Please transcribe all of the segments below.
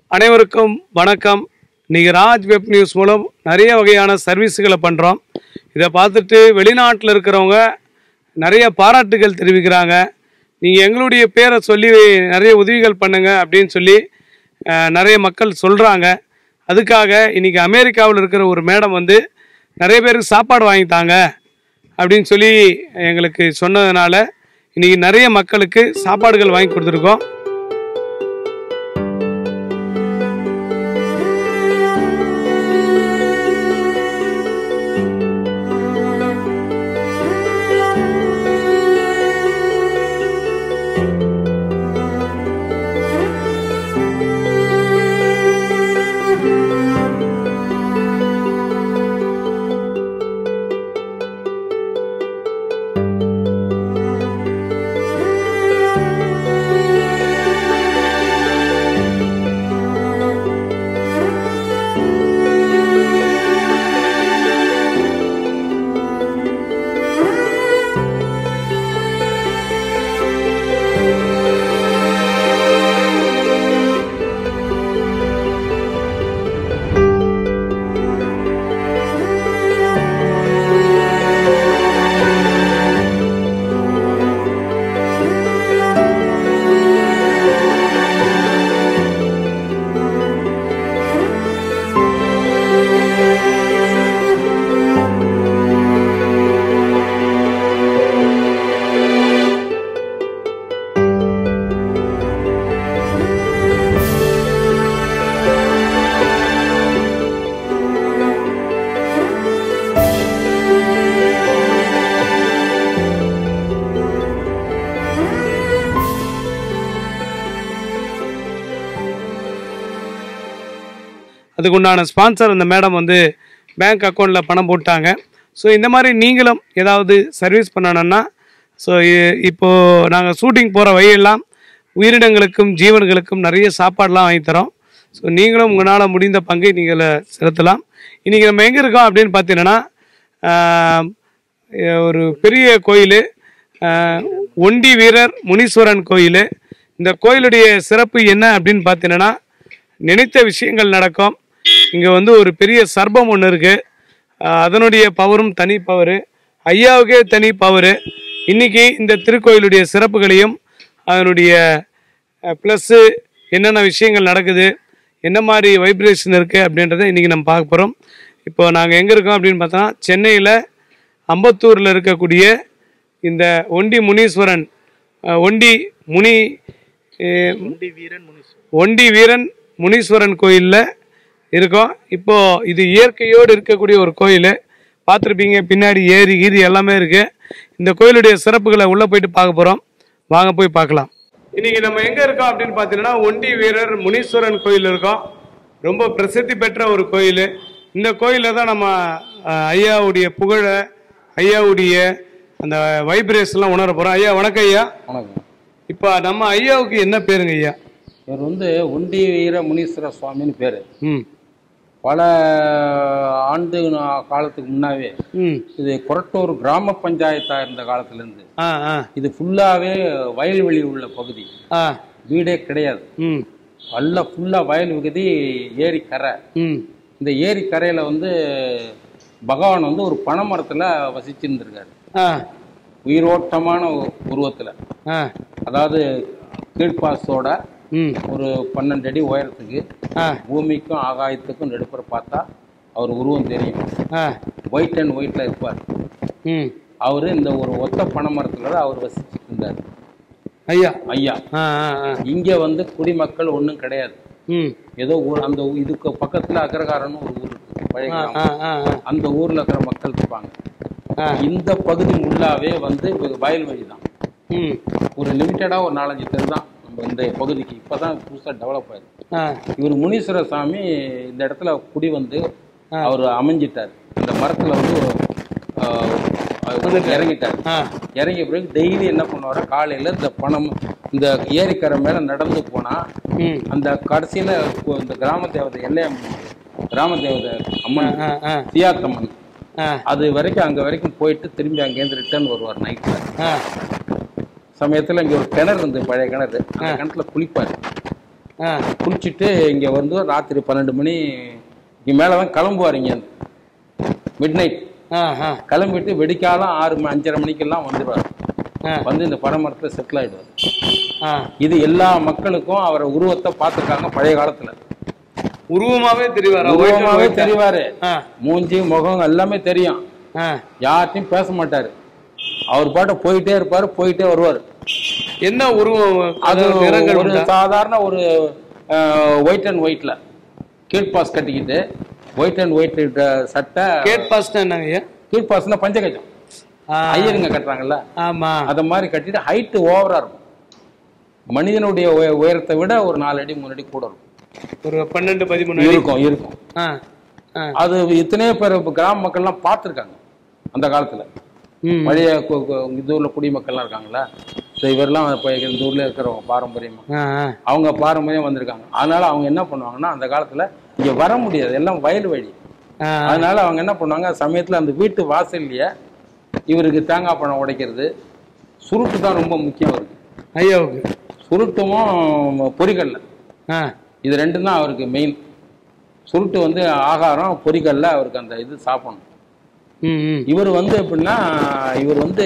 அனைவருக்கும் வணக்கம் நீங்கள் ராஜ் வெப் நியூஸ் மூலம் நிறைய வகையான சர்வீஸுகளை பண்ணுறோம் இதை பார்த்துட்டு வெளிநாட்டில் இருக்கிறவங்க நிறைய பாராட்டுகள் தெரிவிக்கிறாங்க நீங்கள் எங்களுடைய பேரை சொல்லி நிறைய உதவிகள் பண்ணுங்க அப்படின்னு சொல்லி அஹ், நிறைய மக்கள் சொல்கிறாங்க அதுக்காக இன்றைக்கி அமெரிக்காவில் இருக்கிற ஒரு மேடம் வந்து நிறைய பேருக்கு சாப்பாடு வாங்கித்தாங்க அப்படின்னு சொல்லி எங்களுக்கு சொன்னதுனால இன்றைக்கி நிறைய மக்களுக்கு சாப்பாடுகள் வாங்கி கொடுத்துருக்கோம் அதுக்கு உண்டான ஸ்பான்சர் அந்த மேடம் வந்து பேங்க் அக்கௌண்ட்டில் பணம் போட்டாங்க ஸோ இந்த மாதிரி நீங்களும் ஏதாவது சர்வீஸ் பண்ணணும்னா ஸோ இப்போது நாங்கள் ஷூட்டிங் போகிற வழியெல்லாம் உயிரினங்களுக்கும் ஜீவன்களுக்கும் நிறைய சாப்பாடுலாம் வாங்கி தரோம் ஸோ நீங்களும் உங்களால் முடிந்த பங்கை நீங்கள் செலுத்தலாம் இன்றைக்கி நம்ம எங்கே இருக்கோம் அப்படின்னு பார்த்தீங்கன்னா ஆஹ், ஒரு பெரிய கோயில் ஒண்டி வீரர் முனீஸ்வரன் கோயில் இந்த கோயிலுடைய சிறப்பு என்ன அப்படின்னு பார்த்தீங்கன்னா நினைத்த விஷயங்கள் நடக்கும் இங்கே வந்து ஒரு பெரிய சர்ப்பம் ஒன்று இருக்குது அதனுடைய பவரும் தனி பவரு ஐயாவுக்கே தனி பவரு இன்னைக்கு இந்த திருக்கோயிலுடைய சிறப்புகளையும் அதனுடைய ப்ளஸ்ஸு என்னென்ன விஷயங்கள் நடக்குது என்ன மாதிரி வைப்ரேஷன் இருக்குது அப்படின்றத இன்றைக்கி நம்ம பார்க்க போகிறோம் இப்போ நாங்கள் எங்கே இருக்கோம் அப்படின்னு பார்த்தோன்னா சென்னையில் அம்பத்தூரில் இருக்கக்கூடிய இந்த ஒண்டி முனீஸ்வரன் அஹ், ஒண்டி முனி அஹ், ஒண்டி வீரன் முனீஸ்வரன் கோயிலில் இருக்கோம் இப்போ இது இயற்கையோடு இருக்கக்கூடிய ஒரு கோயில் பார்த்துருப்பீங்க பின்னாடி ஏரி கீரி எல்லாமே இருக்கு இந்த கோயிலுடைய சிறப்புகளை உள்ளே போயிட்டு பார்க்க போகிறோம் வாங்க போய் பார்க்கலாம் இன்னைக்கு நம்ம எங்கே இருக்கோம் அப்படின்னு பார்த்தீங்கன்னா ஒண்டி வீரர் முனீஸ்வரன் கோயில் இருக்கோம் ரொம்ப பிரசித்தி பெற்ற ஒரு கோயில் இந்த கோயிலில் தான் நம்ம அஹ், ஐயாவுடைய புகழை ஐயாவுடைய அந்த வைப்ரேஷன்லாம் உணர போகிறோம் ஐயா வணக்கம் ஐயா வணக்கம் இப்போ நம்ம ஐயாவுக்கு என்ன பேருங்க ஐயா இவர் வந்து ஒண்டி வீர முனீஸ்வர சுவாமின்னு பேர் ம் பல ஆண்டு நா- காலத்துக்கு முன்னாவே ம் இது கொரட்டூர் கிராம பஞ்சாயத்தாக இருந்த காலத்துலேருந்து ஆ ஆ இது ஃபுல்லாகவே வயல்வெளி உள்ள பகுதி ஆ வீடே கிடையாது ம் நல்ல ஃபுல்லாக வயல் பகுதி ஏரி கரை ம் இந்த ஏரி கரையில் வந்து பகவான் வந்து ஒரு பனைமரத்தில் வசிச்சிருந்திருக்காரு ஆ உயிரோட்டமான உருவத்தில் ஆ அதாவது கீழ்ப்பாசோட ம் ஒரு பன்னெண்டு அடி உயரத்துக்கு ஆ பூமிக்கும் ஆகாயத்துக்கும் நடுப்புற பார்த்தா அவர் உருவம் தெரியும் ஆ ஒயிட் அண்ட் ஒயிட்ல இருப்பார் ம் அவர் இந்த ஒரு ஒத்த பனைமரத்துல தான் அவர் வசிச்சுட்டு இருந்தார் ஐயா ஐயா ஆ ஆ ஆ இங்க வந்து குடிமக்கள் ஒன்றும் கிடையாது ம் ஏதோ ஊர் அந்த ஊ- இதுக்கு பக்கத்துல அக்ரகாரன்னு ஒரு ஊர் இருக்கு பழைய ஆ கிராமம் ஆ ஆ ஆ அந்த ஊர்ல இருக்கிற மக்கள் இருப்பாங்க ஆ இந்த பகுதி ஃபுல்லாவே வந்து வயல்வெளி தான் ம் ஒரு லிமிட்டடா ஒரு நாலஞ்சு தெரு தான் நம்ம இந்த பகுதிக்கு இப்பதான் புதுசா டெவலப் ஆயிருக்கு ஆ இவர் முனீஸ்வர சாமி இந்த இடத்துல குடி வந்து அவர் அமைஞ்சிட்டார் இந்த மரத்துல வந்து ஆஹ், அவர் இறங்கிட்டார் ஆ இறங்கிய பிறகு டெய்லி என்ன பண்ணுவாரு காலையில இந்த பணம் இந்த ஏரிக்கரை மேல நடந்து போனா ம் அந்த கடைசியில கு- இந்த கிராம தேவதை எல்லையம்மன் கிராம தேவதை அம்மன் ஆ ஆ சியாத்தம்மன் ஆ அது வரைக்கும் அங்க வரைக்கும் போயிட்டு திரும்பி அங்கேருந்து ரிட்டர்ன் வருவார் நைட்ல ஆ சமயத்துல இங்க ஒரு கிணறு இருந்து பழைய கிணறு அந்த கிணத்துல குளிப்பாரு ஆ குளிச்சுட்டு இங்கே வந்து ராத்திரி பன்னெண்டு மணி இங்கே மேலே தான் கிளம்புவார் இங்கே மிட் நைட் ஆ ஆ கிளம்பிட்டு வெடிக்காலம் ஆறு மணி அஞ்சரை மணிக்கெல்லாம் வந்துடுவார் ஆ வந்து இந்த பனைமரத்தில் செட்டில் ஆகிடுவார் ஆ இது எல்லா மக்களுக்கும் அவரை உருவத்தை பார்த்துருக்காங்க பழைய காலத்தில் உருவமாவே தெரிவாரா உருவமாவே தெரிவாரு ஆ மூஞ்சி முகம் எல்லாமே தெரியும் ஆ யார்ட்டையும் பேச மாட்டாரு அவர் பாட்ட போயிட்டே இருப்பாரு போயிட்டே வருவார் என்ன உருவம் அது அது நிறங்கள் ஒரு உண்டா? சாதாரண ஒரு ஒயிட் அண்ட் ஒயிட்ல கீழ் பாஸ் கட்டிக்கிட்டு ஒயிட் அண்ட் ஒயிட் சட்டை கேட் பாஸ்ட் என்னங்க ஐயா கீழ் பாஸ்னா பஞ்சகஜம் ஆ, ஐயருங்க கட்டுறாங்கல்ல ஆமா அத மாதிரி கட்டிட்டு ஹைட் ஓவரா இருக்கும் மனிதனுடைய உய- உயரத்தை விட ஒரு நாலு அடி மூணு அடி கூட இருக்கும் ஒரு பன்னெண்டு பதிமூணு அடி. இருக்கும் இருக்கும் ஆ ஆ அது இத்தனையோ பேர் இப்ப கிராம மக்கள்லாம் பார்த்துருக்காங்க அந்த காலத்துல ம் பழைய கு- கு- இந்த ஊர்ல குடிமக்கள்லாம் இருக்காங்களா ஸோ இவரெல்லாம் இப்போ இந்த ஊர்ல இருக்கிறவங்க பாரம்பரியமா ஆ ஆ அவங்க பாரம்பரியம் வந்திருக்காங்க அதனால அவங்க என்ன பண்ணுவாங்கன்னா அந்த காலத்துல இங்க வர முடியாது எல்லாம் வயல் வழி ஆ அதனால அவங்க என்ன பண்ணுவாங்க சமயத்துல அந்த வீட்டு வாசல்லையே இவருக்கு தேங்காய் பழம் உடைக்கிறது சுருட்டு தான் ரொம்ப முக்கியம் அவருக்கு ஐயாவுக்கு சுருட்டும் பொரிக்கல்ல ஆ இது ரெண்டும் தான் அவருக்கு மெயின் சுருட்டு வந்து ஆகாரம் பொரிக்கல்ல அவருக்கு அந்த இது சாப்பிடணும் ம் ம் இவர் வந்து எப்படின்னா இவர் வந்து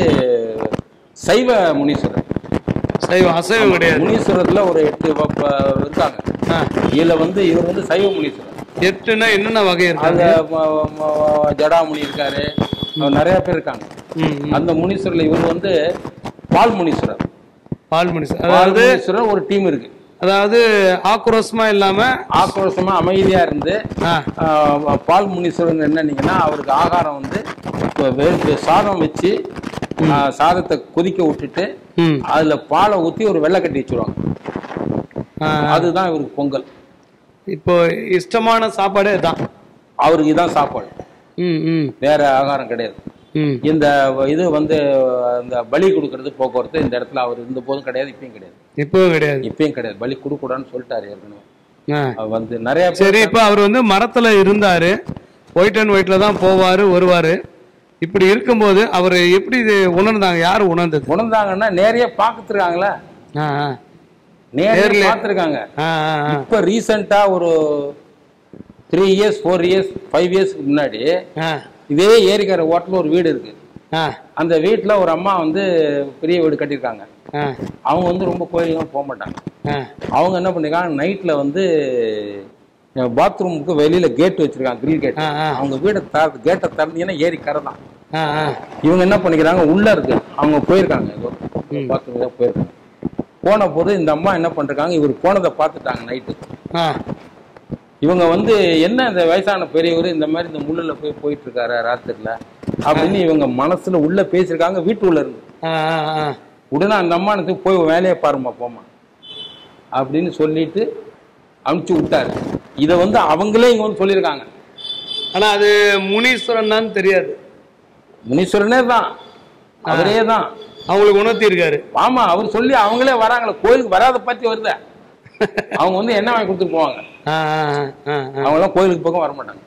சைவ முனீஸ்வரர் சைவம் அசைவம் கிடையாது முனீஸ்வரத்துல ஒரு எட்டு வ- ப- இருக்காங்க ஆ இதுல வந்து இவர் வந்து சைவ முனீஸ்வரர் எட்டுன்னா என்னென்ன வகை அந்த இருக்காங்க ம- ம- ஜடாமுனி இருக்காரு அவர் நிறைய பேர் இருக்காங்க ம் ம். அந்த முனீஸ்வரர்ல இவர் வந்து பால் முனீஸ்வரர் பால் மனுஷன் பால் அதாவது முனீஸ்வரர் ஒரு டீம் இருக்கு அதாவது ஆக்ரோஷமா இல்லாம ஆக்ரோஷமா அமைதியா இருந்து ஆ ஆஹ், பால் முனீஸ்வரர் என்னன்னீங்கன்னா அவருக்கு ஆகாரம் வந்து இப்ப வெ- சாதம் வச்சு ஆஹ், சாதத்தை கொதிக்க விட்டுட்டு ம் அதுல பாலை ஊத்தி ஒரு வெள்ளை கட்டி வச்சிருவாங்க ஆ, அதுதான் இவருக்கு பொங்கல் இப்போ இஷ்டமான சாப்பாடே தான் அவருக்கு இதான் சாப்பாடு ம் ம் வேற ஆகாரம் கிடையாது ம் இந்த இது வந்து இந்த பலி கொடுக்கறது போக்குவரத்து இந்த இடத்துல அவர் இருந்த போதும் கிடையாது இப்பயும் கிடையாது இப்பவும் கிடையாது இப்பயும் கிடையாது பலி கொடுக்கூடாதுன்னு சொல்லிட்டாரு ஏற்கனவே ஆ அவர் வந்து நிறைய பேர் சரி இப்போ அவர் வந்து மரத்துல இருந்தாரு ஒயிட் அண்ட் ஒயிட்ல தான் போவாரு வருவாரு இப்படி இருக்கும்போது அவர் எப்படி இது உணர்ந்தாங்க யார் உணர்ந்தது உணர்ந்தாங்கன்னா நேரைய பார்த்துருக்காங்களே ஆ ஆ நேரில் பார்த்துருக்காங்க ஆ ஆ ஆ. இப்போ ரீசெண்டா ஒரு three years four years five இயர்ஸ்க்கு முன்னாடி ஆ இதே ஏரிக்கரை ஓட்டில் ஒரு வீடு இருக்கு ஆ அந்த வீட்டில் ஒரு அம்மா வந்து பெரிய வீடு கட்டியிருக்காங்க ஆ அவங்க வந்து ரொம்ப கோயிலுக்கும் போக மாட்டாங்க ஆ அவங்க என்ன பண்ணிருக்காங்க நைட்ல வந்து பாத்ரூமுக்கு வெளியில கேட் வச்சிருக்காங்க கிரில் கேட் ஆ, ஆ. அவங்க வீடை திற கேட்டை திறந்தீங்கன்னா ஏரி கரை தான் ஆ ஆ இவங்க என்ன பண்ணிக்கிறாங்க உள்ள இருக்கு அவங்க போயிருக்காங்க பாத்ரூம் தான் போயிருக்காங்க போன போது இந்த அம்மா என்ன பண்றாங்க இவர் போனதை பார்த்துட்டாங்க நைட்டு ஆ இவங்க வந்து என்ன இந்த வயசான பெரியவர் இந்த மாதிரி இந்த முள்ளுல போய் போயிட்டு இருக்காரு ராத்திரில அப்படின்னு இவங்க மனசுல உள்ள பேசியிருக்காங்க வீட்டு உள்ள இருந்து ஆ ஆ ஆ உடனே அந்த அம்மானத்துக்கு போய் வேலையை பாருமா போமா அப்படின்னு சொல்லிட்டு அனுப்பிச்சு விட்டாரு இதை வந்து அவங்களே இங்க வந்து சொல்லியிருக்காங்க ஆனா அது முனீஸ்வரன் தான் தெரியாது முனீஸ்வரனே தான் அவரே தான் அவங்களுக்கு உணர்த்தி இருக்காரு ஆமா அவர் சொல்லி அவங்களே வராங்களே கோயிலுக்கு வராத பத்தி வருத அவங்க வந்து என்ன வாங்கி கொடுத்துட்டு போவாங்க ஆ ஆ ஆ ஆ அவங்க எல்லாம் கோயிலுக்கு பக்கம் வர மாட்டாங்க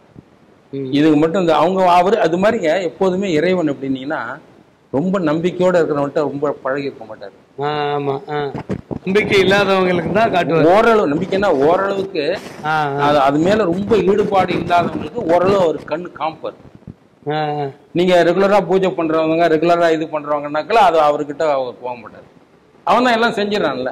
ம். இதுக்கு மட்டும் இந்த அவங்க அவர் அது மாதிரிங்க எப்போதுமே இறைவன் எப்படின்னீங்கன்னா ரொம்ப நம்பிக்கையோட இருக்கிறவன்ட்ட ரொம்ப பழகி இருக்க மாட்டாரு ஆ, ஆமா ஆ நம்பிக்கை இல்லாதவங்களுக்கு தான் காட்டுவார் ஓரளவு நம்பிக்கைன்னா ஓரளவுக்கு ஆ அது அது மேல ரொம்ப ஈடுபாடு இல்லாதவங்களுக்கு ஓரளவு அவர் கண்ணு காமிப்பார் ஆ ஆ. நீங்க ரெகுலரா பூஜை பண்றவங்க ரெகுலரா இது பண்றவங்கனாக்கல அது அவர்கிட்ட அவர் போக மாட்டார் அவன் தான் எல்லாம் செஞ்சிடறான்ல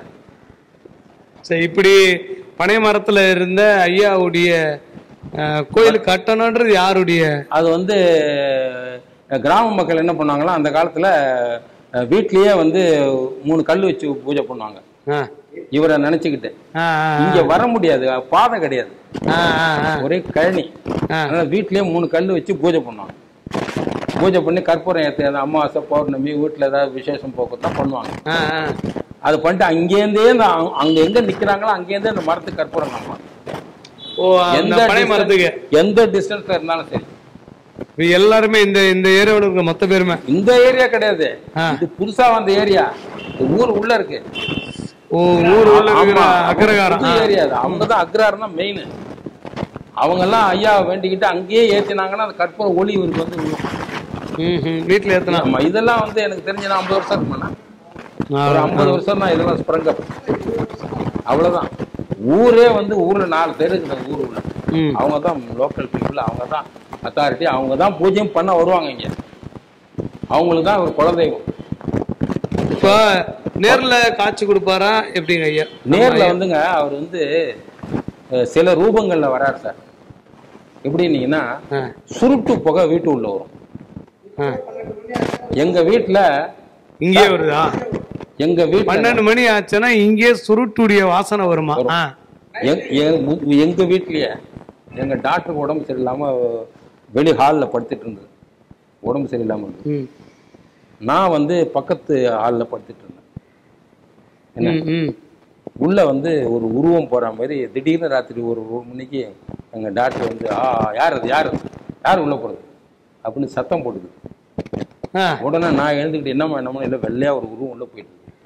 சரி இப்படி பனை மரத்துல இருந்த ஐயாவுடைய அஹ், கோயில் கட்டணுன்றது யாருடைய அது வந்து அஹ், கிராம மக்கள் என்ன பண்ணாங்களா அந்த காலத்துல அஹ், வீட்லயே வந்து மூணு கல் வச்சு பூஜை பண்ணுவாங்க ஆ இவரை நினைச்சுக்கிட்டு ஆ ஆ இங்க வர முடியாது பாதை கிடையாது ஆ ஆ ஆ ஒரே கழனி ஆ. அதனால வீட்லயே மூணு கல் வச்சு பூஜை பண்ணுவாங்க பூஜை பண்ணி கற்பூரம் ஏற்றி அந்த அமாவாசை பௌர்ணமி வீட்டில் ஏதாவது விசேஷம் போக்கு தான் பண்ணுவாங்க ஆ ஆ அது பண்ணிட்டு அங்கேருந்தே இந்த அங்க- அங்க எங்க நிக்கிறாங்களோ அங்கேருந்தே அந்த மரத்துக்கு கற்பூரம் காமிப்பாங்க ஓ அந்த பனை distance- மரத்துக்கு எந்த டிஸ்டன்ஸ்ல இருந்தாலும் சரி இப்ப எல்லாருமே இந்த இந்த ஏரியாவில் இருக்கிற மொத்த பேருமே இந்த ஏரியா கிடையாது ஆ. இது புதுசா வந்த ஏரியா ஊர் உள்ள இருக்கு ஓ ஊர் உள்ள இருக்கிற ஆமா. அக்கரகாரம் புது ஏரியா அது அவங்க தான் அக்ராரம் தான் மெயின் அவங்க எல்லாம் ஐயா வேண்டிக்கிட்டு அங்கேயே ஏத்தினாங்கன்னா அந்த கற்பூர ஒளி இவருக்கு வந்து விழும். ம் ம் வீட்டில் ஏத்தனா ஆமா இதெல்லாம் வந்து எனக்கு தெரிஞ்ச நான் ஐம்பது வருஷம் இருக்குமாண்ணா ஒரு ஐம்பது வருஷம் தான் இதெல்லாம் ஸ்ப்ரங் அப் அவ்வளவுதான் ஊரே வந்து ஊர்ல நாலு பேர் இருக்கிற ஊர் உள்ள ம் அவங்க தான் லோக்கல் பீப்புள் அவங்க தான் அத்தாரிட்டி அவங்க தான் பூஜ்யம் பண்ண வருவாங்க இங்க அவங்களுக்கு தான் ஒரு குலதெய்வம் இப்போ நேர்ல காட்சி கொடுப்பாரா எப்படிங்க ஐயா நேர்ல வந்துங்க அவர் வந்து அஹ், சில ரூபங்கள்ல வராரு சார் எப்படின்னீங்கன்னா ஆ சுருட்டு புகை வீட்டு உள்ள வரும் ஆ எங்க வீட்டுல இங்கேயே வருதா எங்க வீட்டுல பன்னெண்டு மணி ஆச்சுன்னா இங்கேயே சுருட்டுடைய வாசனை வருமா ஆ எங்- எங்க- எங்க வீட்லயே எங்க டாக்டருக்கு உடம்பு சரியில்லாம வெளி ஹாலில் படுத்துட்டு இருந்தது உடம்பு சரியில்லாம இருந்தது ம் நான் வந்து பக்கத்து ஹாலில் படுத்துட்டு இருந்தேன் என்ன ம், ம் உள்ள வந்து ஒரு உருவம் போற மாதிரி திடீர்னு ராத்திரி ஒரு ஒரு மணிக்கு எங்க டாக்டர் வந்து ஆ யார் அது யார் அது யார் உள்ள போறது அப்படின்னு சத்தம் போடுது ஆ உடனே நான் எழுந்துக்கிட்டு என்னம்மா என்னமோ இல்லை வெள்ளையா ஒரு உருவம் உள்ள போயிட்டு இருக்கு.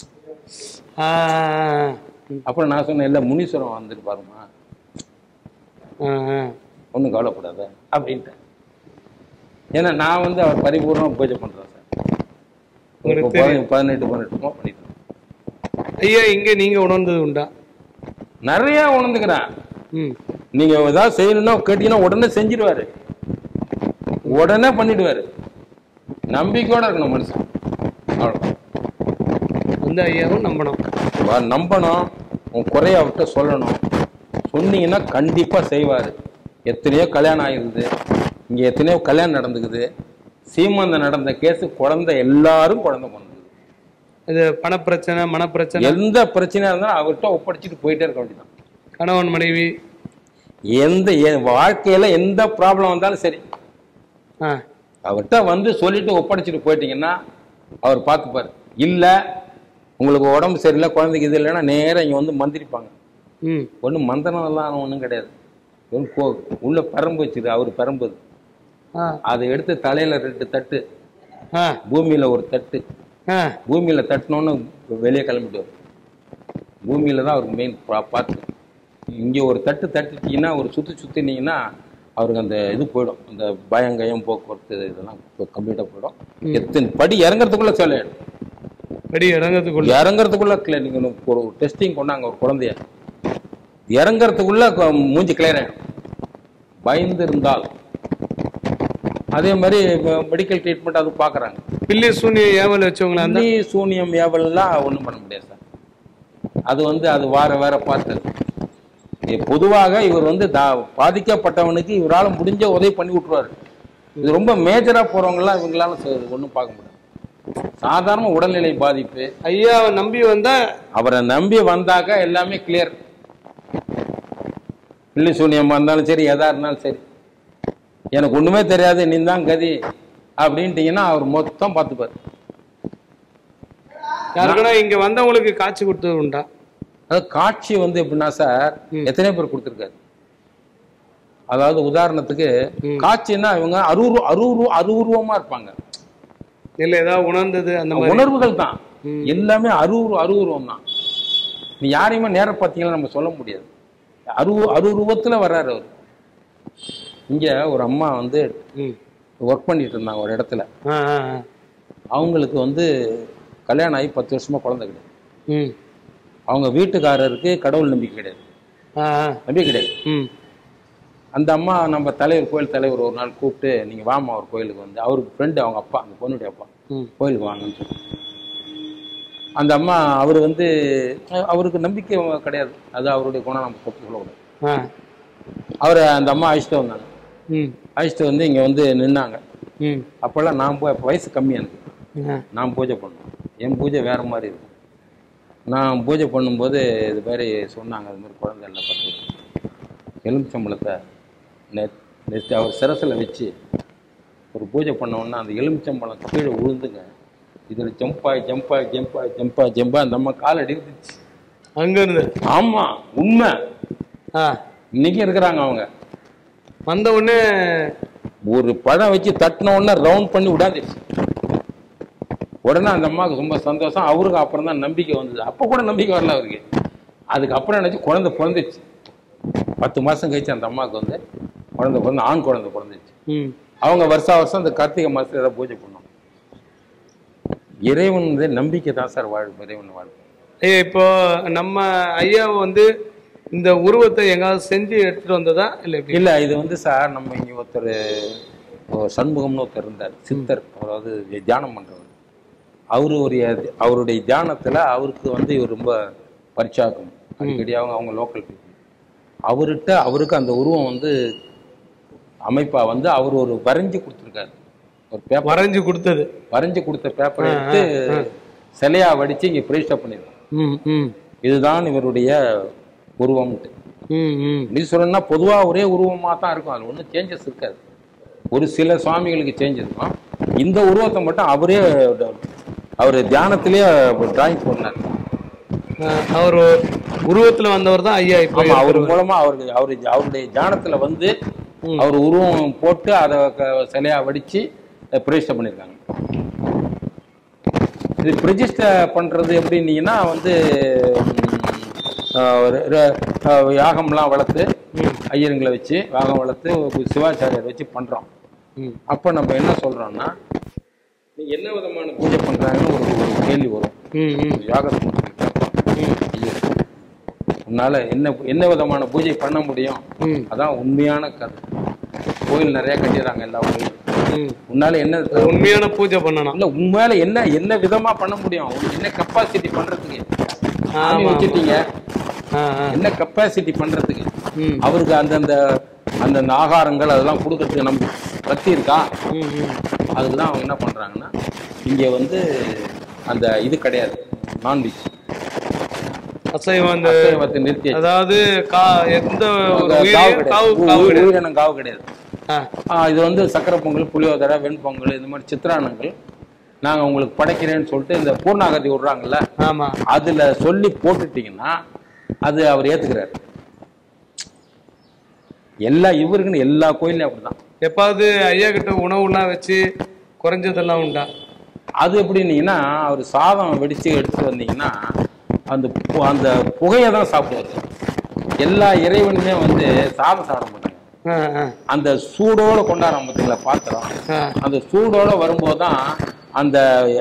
ஆ அப்புறம் நான் சொன்னேன் இல்லை முனீஸ்வரம் வந்துட்டு பாருமா ஆ, ஆ. ஒன்றும் கவலைப்படாத அப்படின்ட்டேன் ஏன்னா நான் வந்து அவர் பரிபூர்ணமாக பூஜை பண்ணுறேன் சார் உங்களுக்கு இப்போ பதினெட்டு பதினெட்டு பதினெட்டுமா பண்ணிட்டு இருக்கேன். ஐயா இங்க நீங்க உணர்ந்தது உண்டா நிறைய உணர்ந்துக்கிறேன் ம் நீங்க ஏதாவது செய்யணும்னா கேட்டீங்கன்னா உடனே செஞ்சிடுவாரு உடனே பண்ணிடுவாரு நம்பிக்கையோட இருக்கணும் மனுஷன் அவ்வளவுதான். அந்த ஐயாவும் நம்பணும் வா- நம்பணும் உன் குறைய அவர்கிட்ட சொல்லணும் சொன்னீங்கன்னா கண்டிப்பா செய்வாரு எத்தனையோ கல்யாணம் ஆயிருக்குது இங்க எத்தனையோ கல்யாணம் நடந்துக்குது சீமந்தம் நடந்த கேஸ் குழந்தை எல்லாரும் குழந்தை பண்ணுது இது பணப்பிரச்சனை மனப்பிரச்சனை எந்த பிரச்சனையா இருந்தாலும் அவர்கிட்ட ஒப்படைச்சிட்டு போயிட்டே இருக்க வேண்டியதான் கணவன் மனைவி எந்த எ- வாழ்க்கையில எந்த ப்ராப்ளம் வந்தாலும் சரி ஆ அவர்கிட்ட வந்து சொல்லிட்டு ஒப்படைச்சிட்டு போயிட்டீங்கன்னா அவர் பார்த்துப்பாரு இல்ல உங்களுக்கு உடம்பு சரியில்லை குழந்தைக்கு இது இல்லைன்னா நேரா இங்க வந்து மந்திரிப்பாங்க ம் ஒன்றும் மந்திரம்லாம் ஒன்றும் கிடையாது வெறும் கோ உள்ள பரம்பு வச்சிரு அவர் பரம்பு அது. ஆ அதை எடுத்து தலையில ரெண்டு தட்டு ஆ பூமியில ஒரு தட்டு ஆ பூமியில தட்டினோன்னு வெளியே கிளம்பிடுவார் பூமியில தான் அவருக்கு மெயின் பார்த்து இங்க ஒரு தட்டு தட்டிட்டீங்கன்னா ஒரு சுத்தி சுத்தினீங்கன்னா அவருக்கு அந்த இது போயிடும் அந்த பயங்கயம் போக்குவரத்து இதெல்லாம் கம்ப்ளீட்டாக போயிடும் எத்தனை படி இறங்குறதுக்குள்ள சொல்லிடும் படி இறங்கிறதுக்குள்ள இறங்குறதுக்குள்ள clear- நீங்க ஒரு டெஸ்டிங் கொண்டாங்க ஒரு குழந்தைய இறங்குறதுக்குள்ள கொ- மூஞ்சி கிளியர் ஆயிடும் பயந்து இருந்தால் அதே மாதிரி மெடிக்கல் ட்ரீட்மெண்ட் அது பார்க்குறாங்க பில்லி சூனிய ஏவல் வச்சவங்களா இருந்தா அந்தி சூனியம் ஏவல்லாம் ஒன்றும் பண்ண முடியாது சார் அது வந்து அது வார வேற பார்த்தது இது பொதுவாக இவர் வந்து தா- பாதிக்கப்பட்டவனுக்கு இவரால் முடிஞ்ச உதவி பண்ணி விட்டுருவாரு இது ரொம்ப மேஜரா போறவங்கலாம் இவங்களால ஒன்றும் பார்க்க முடியாது சாதாரண உடல்நிலை பாதிப்பு ஐயாவை நம்பி வந்தா அவரை நம்பி வந்தாக்க எல்லாமே கிளியர் பில்லி சூனியமா இருந்தாலும் சரி எதா இருந்தாலும் சரி எனக்கு ஒண்ணுமே தெரியாது நீ தான் கதி அப்படின்ட்டீங்கன்னா அவர் மொத்தம் பார்த்துப்பார் யாருக்குன்னா இங்க வந்தவங்களுக்கு காட்சி கொடுத்தது உண்டா அது காட்சி வந்து எப்படின்னா சார் எத்தனை பேர் கொடுத்துருக்காரு அதாவது உதாரணத்துக்கு காட்சின்னா இவங்க அருவுரு அருவுரு அருவுருவமா இருப்பாங்க இல்ல ஏதாவது உணர்ந்தது அந்த மாதிரி உணர்வுகள் தான் எல்லாமே அருவுரு அருவுருவம் தான் நீ யாரையுமே நேரம் பார்த்தீங்கன்னா நம்ம சொல்ல முடியாது அரு அருவுருவத்துல வர்றாரு அவர் இங்க ஒரு அம்மா வந்து ம் ஒர்க் பண்ணிட்டு இருந்தாங்க ஒரு இடத்துல ஆ ஆ ஆ. அவங்களுக்கு வந்து கல்யாணம் ஆகி பத்து வருஷமா குழந்தை கிடையாது ம் அவங்க வீட்டுக்காரருக்கு கடவுள் நம்பிக்கை கிடையாது ஆ ஆ நம்பிக்கை கிடையாது ம் அந்த அம்மா நம்ம தலைவர் கோயில் தலைவர் ஒரு நாள் கூப்பிட்டு நீங்க வாமா அவர் கோயிலுக்கு வந்து அவருக்கு ஃப்ரெண்டு அவங்க அப்பா அந்த பொண்ணுடைய அப்பா ம் கோயிலுக்கு வாங்கன்னு சொல்லி அந்த அம்மா அவர் வந்து அஹ், அவருக்கு நம்பிக்கை கிடையாது அது அவருடைய குணம் நம்ம தப்பு சொல்லக்கூடாது ஆ அவரை அந்த அம்மா அழைச்சிட்டு வந்தாங்க ம் அழைச்சிட்டு வந்து இங்கே வந்து நின்னாங்க ம் அப்போல்லாம் நான் போய் அப்போ வயசு கம்மி எனக்கு ஆ நான் பூஜை பண்ணேன் என் பூஜை வேற மாதிரி இருக்கும் நான் பூஜை பண்ணும்போது இது மாதிரி சொன்னாங்க அது மாதிரி குழந்தை எல்லாம் பார்த்து எலுமிச்சம்பழத்தை நெ நெத்து அவர் சிரசில் வச்சு ஒரு பூஜை பண்ண உடனே அந்த எலுமிச்சம்பழம் கீழே விழுந்துங்க இதில் ஜம்பாய் ஜம்பாய் ஜம்பாய் ஜம்பாய் ஜம்பா அந்த அம்மா கால் அடிக்குச்சு அங்க இருந்து ஆமா உண்மை ஆ இன்னைக்கு இருக்கிறாங்க அவங்க வந்த உடனே ஒரு பழம் வச்சு தட்டின உடனே ரவுண்ட் பண்ணி விடாந்துச்சு உடனே அந்த அம்மாவுக்கு ரொம்ப சந்தோஷம் அவருக்கு அப்புறம் தான் நம்பிக்கை வந்தது அப்போ கூட நம்பிக்கை வரல அவருக்கு அதுக்கப்புறம் நினச்சி குழந்தை பிறந்துச்சு பத்து மாதம் கழிச்சு அந்த அம்மாவுக்கு வந்து குழந்தை பிறந்து ஆண் குழந்தை பிறந்துச்சு ம் அவங்க வருஷா வருஷம் அந்த கார்த்திகை மாதத்துல ஏதாவது பூஜை பண்ணோம் இறைவன் வந்து நம்பிக்கை தான் சார் வாழ்வு இறைவன் வாழ்வு ஐயா இப்போ நம்ம ஐயாவை வந்து இந்த உருவத்தை எங்காவது செஞ்சு எடுத்துட்டு வந்ததா இல்ல எப்படி இல்ல இது வந்து சார் நம்ம இங்க ஒருத்தர் ஒரு சண்முகம்னு ஒருத்தர் இருந்தார் சித்தர் அதாவது தியானம் பண்றவர் அவரு ஒரு அவருடைய தியானத்துல அவருக்கு வந்து இவர் ரொம்ப பரிச்சாக்கும் அடிக்கடி அவங்க அவங்க லோக்கல் பீப்புள் அவர்கிட்ட அவருக்கு அந்த உருவம் வந்து அமைப்பா வந்து அவர் ஒரு வரைஞ்சு கொடுத்துருக்காரு ஒரு பேப்பர் வரைஞ்சு கொடுத்தது வரைஞ்சு கொடுத்த பேப்பரை எடுத்து சிலையா வடிச்சு இங்க பிரதிஷ்டை பண்ணிருக்கோம் ம் ம் இதுதான் இவருடைய உருவம்ட்டு ம் ம் ஈஸ்வரன்னா பொதுவா ஒரே உருவமா தான் இருக்கும் அது ஒன்றும் சேஞ்சஸ் இருக்காது ஒரு சில சுவாமிகளுக்கு சேஞ்ச் இருக்கும் இந்த உருவத்தை மட்டும் அவரே அவர் தியானத்திலேயே டிராயிங் பண்ணார் அஹ் அவர் உருவத்துல வந்தவர் தான் ஐயா இப்போ ஆமா அவர் மூலமா அவருக்கு அவரு அவருடைய தியானத்துல வந்து அவர் உருவம் போட்டு அதை க- சிலையா வடிச்சு பிரதிஷ்டை பண்ணியிருக்காங்க இது பிரதிஷ்டை பண்றது எப்படின்னீங்கன்னா வந்து ம், ஆஹ் ஒரு- ர- ஆஹ் யாகம்லாம் வளர்த்து ஐயருங்களை வச்சு யாகம் வளர்த்து ஒரு சிவாச்சாரியர் வச்சு பண்றோம் ம் அப்ப நம்ம என்ன சொல்றோம்னா நீ என்ன விதமான பூஜை பண்றாங்கன்னு ஒரு ஒரு கேள்வி வரும் ம் ம் ஒரு யாகத்துக்கு ஐயர் உன்னால என்ன என்ன விதமான பூஜை பண்ண முடியும் ம் அதான் உண்மையான கதை கோயில் நிறைய கட்டிடுறாங்க எல்லா கோயிலும் ம் உன்னால என்ன உண்மையான பூஜை பண்ணணும் இல்ல உண்மையில என்ன என்ன விதமா பண்ண முடியும் உங்களுக்கு என்ன கெப்பாசிட்டி பண்றதுக்கு சாமி ஆமா. வச்சுட்டீங்க ஆ ஆ என்ன கெப்பாசிட்டி பண்றதுக்கு ம் அவருக்கு அந்தந்த அந்தந்த ஆகாரங்கள் அதெல்லாம் கொடுக்கறதுக்கு நம்ம பக்தி இருக்கா ம் ம் அதுக்கு தான் அவங்க என்ன பண்றாங்கன்னா இங்க வந்து அந்த இது கிடையாது நான்வெஜ் அசைவம் அந்த அசைவத்தை நிறுத்தி அதாவது கா எந்த ஒரு காவு உயிரையும் காவு கிடையாது காவு உ- கிடையாது உயிரினம் காவு கிடையாது ஆ ஆ, இது வந்து சக்கரை பொங்கல் புளியோதரை வெண்பொங்கல் இந்த மாதிரி சித்திரானங்கள் நாங்க உங்களுக்கு படைக்கிறேன்னு சொல்லிட்டு இந்த பூர்ணாகதி விடுறாங்கல்ல ஆமா அதுல சொல்லி போட்டுட்டீங்கன்னா அது அவர் ஏத்துக்கிறாரு எல்லா இவருக்குன்னு எல்லா கோயிலையும் அப்படிதான் எப்பாவது ஐயா கிட்ட உணவுலாம் வச்சு குறைஞ்சதெல்லாம் உண்டா அது எப்படின்னீங்கன்னா அவர் சாதம் வெடிச்சு எடுத்து வந்தீங்கன்னா அந்த பு- அந்த புகையை தான் சாப்பிடுவாரு எல்லா இறைவனுமே வந்து சாதம் சாப்பிட மாட்டாங்க ஆ ஆ அந்த சூடோட கொண்டாடுறாங்க பார்த்தீங்களா பாத்திரம் ஆ அந்த சூடோட வரும்போது தான் அந்த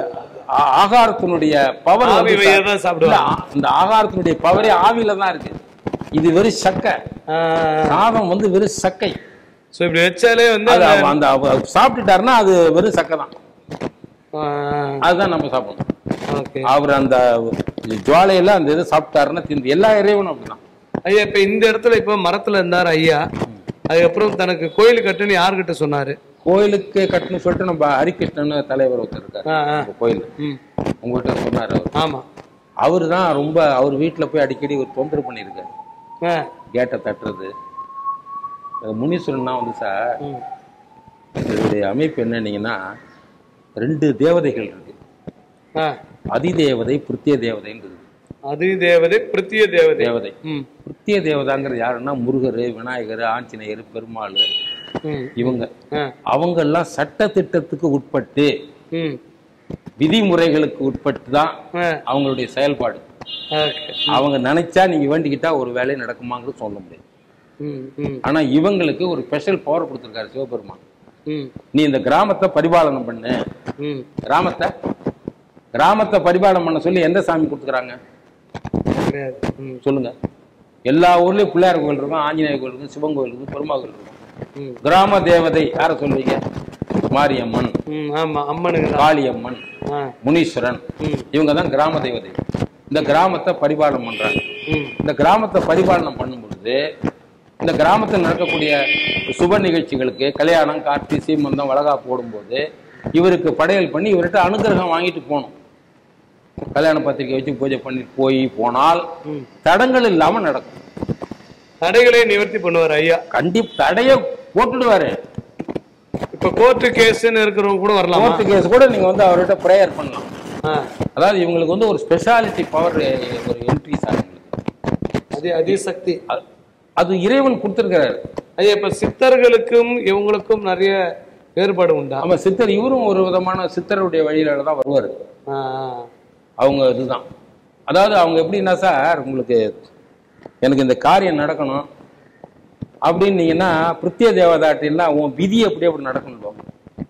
ஆ- ஆகாரத்தினுடைய பவர் ஆவி வழியா தான் சாப்பிடுவாங்க. இந்த ஆகாரத்தினுடைய பவரே ஆவியில தான் இருக்கு இது வெறும் சக்கை சாதம் வந்து வெறும் சக்கை ஸோ இப்படி வச்சாலே வந்து அது அந்த- அவ- அந்த அவ- சாப்பிட்டுட்டாருன்னா அது வெறும் சக்கை தான் ஆ, அதுதான் நம்ம சாப்பிடணும் ஓகே அவர் அந்த ஜுவாலையில அந்த இதை சாப்பிட்டாருன்னா திந்து எல்லா இறைவனும் அப்படிதான் ஐயா இப்ப இந்த இடத்துல இப்ப மரத்துல இருந்தார் ஐயா அதுக்கப்புறம் தனக்கு கோயில் கட்டுன்னு யார்கிட்ட சொன்னாரு கோயிலுக்கு கட்டணும்னு சொல்லிட்டு நம்ம ஹரிகிருஷ்ணன் தலைவர் ஒருத்தர் இருக்காரு ஆ, ஆ. நம்ம கோயில் ம் உங்ககிட்ட சொன்னார் அவர் ஆமா அவர் தான் ரொம்ப அவர் வீட்டுல போய் அடிக்கடி ஒரு தொந்தரவு பண்ணியிருக்காரு ஆ கேட்டை தட்டுறது அது முனீஸ்வரன் தான் வந்து சார் ம் இதனுடைய அமைப்பு என்னன்னீங்கன்னா ரெண்டு தேவதைகள் இருக்கு ஆ அதிதேவதை பிருத்திய தேவதைன்றது அது தேவதை பிரித்திய தேவதை தேவதை ம் பிருத்திய தேவதாங்கிறது யாருன்னா முருகர் விநாயகர் ஆஞ்சநேயர் பெருமாள் ம் இவங்க ஆ அவங்க எல்லாம் சட்ட திட்டத்துக்கு உட்பட்டு ம் விதிமுறைகளுக்கு உட்பட்டு தான் ஆ அவங்களுடைய செயல்பாடு ஓகே அவங்க நினைச்சா நீங்க வேண்டிக்கிட்டா ஒரு வேலை நடக்குமாங்கிறது சொல்ல முடியாது ம் ம் ஆனா இவங்களுக்கு ஒரு ஸ்பெஷல் பவர் கொடுத்துருக்காரு சிவபெருமான் ம் நீ இந்த கிராமத்தை பரிபாலனம் பண்ணு ம் கிராமத்தை கிராமத்தை பரிபாலனம் பண்ண சொல்லி எந்த சாமி கொடுத்துக்கிறாங்க கிடையாது ம் சொல்லுங்க எல்லா ஊர்லயும் பிள்ளையார் கோயில் இருக்கும் ஆஞ்சநேயர் கோயில் இருக்கும் சிவன் கோயில் இருக்கும் பெருமா கோயில் இருக்கும் ம் கிராம தேவதை யார சொல்லுவீங்க மாரியம்மன் ம் ஆமா அம்மனுங்க தான் காளியம்மன் ஆ முனீஸ்வரன் ம் இவங்க தான் கிராம தேவதை இந்த கிராமத்தை பரிபாலனம் பண்றாங்க ம் இந்த கிராமத்தை பரிபாலனம் பண்ணும் பொழுது இந்த கிராமத்தில் நடக்கக்கூடிய சுப நிகழ்ச்சிகளுக்கு கல்யாணம் கார்த்தி சீமந்தம் வளகா போடும்போது இவருக்கு படையல் பண்ணி இவர்கிட்ட அனுகிரகம் வாங்கிட்டு போகணும் கல்யாண பத்திரிக்கை வச்சு பூஜை பண்ணி போய் போனால் ம் தடங்கள் இல்லாம நடக்கும் தடைகளை நிவர்த்தி பண்ணுவார் ஐயா கண்டி தடைய போட்டுடுவாரு இப்ப கோர்ட்டு கேஸ்ன்னு இருக்கிறவங்க கூட வரலாமா கோர்ட்டு கேஸ் கூட நீங்க வந்து அவர்கிட்ட ப்ரேயர் பண்ணலாம் ஆ அதாவது இவங்களுக்கு வந்து ஒரு ஸ்பெஷாலிட்டி பவர் ஒரு என்ட்ரி சார் இவங்களுக்கு அது அதிசக்தி அது- அது இறைவன் கொடுத்துருக்கிறாரு ஐயா இப்ப சித்தர்களுக்கும் இவங்களுக்கும் நிறைய வேறுபாடு உண்டா ஆமா சித்தர் இவரும் ஒரு விதமான சித்தருடைய வழியில தான் வருவார் ஆ, அவங்க இதுதான் அதாவது அவங்க எப்படின்னா சார் உங்களுக்கு எனக்கு இந்த காரியம் நடக்கணும் அப்படின்னீங்கன்னா பிரித்திய தேவதாட்டிலாம் உன் விதி எப்படி அப்படி நடக்கணும்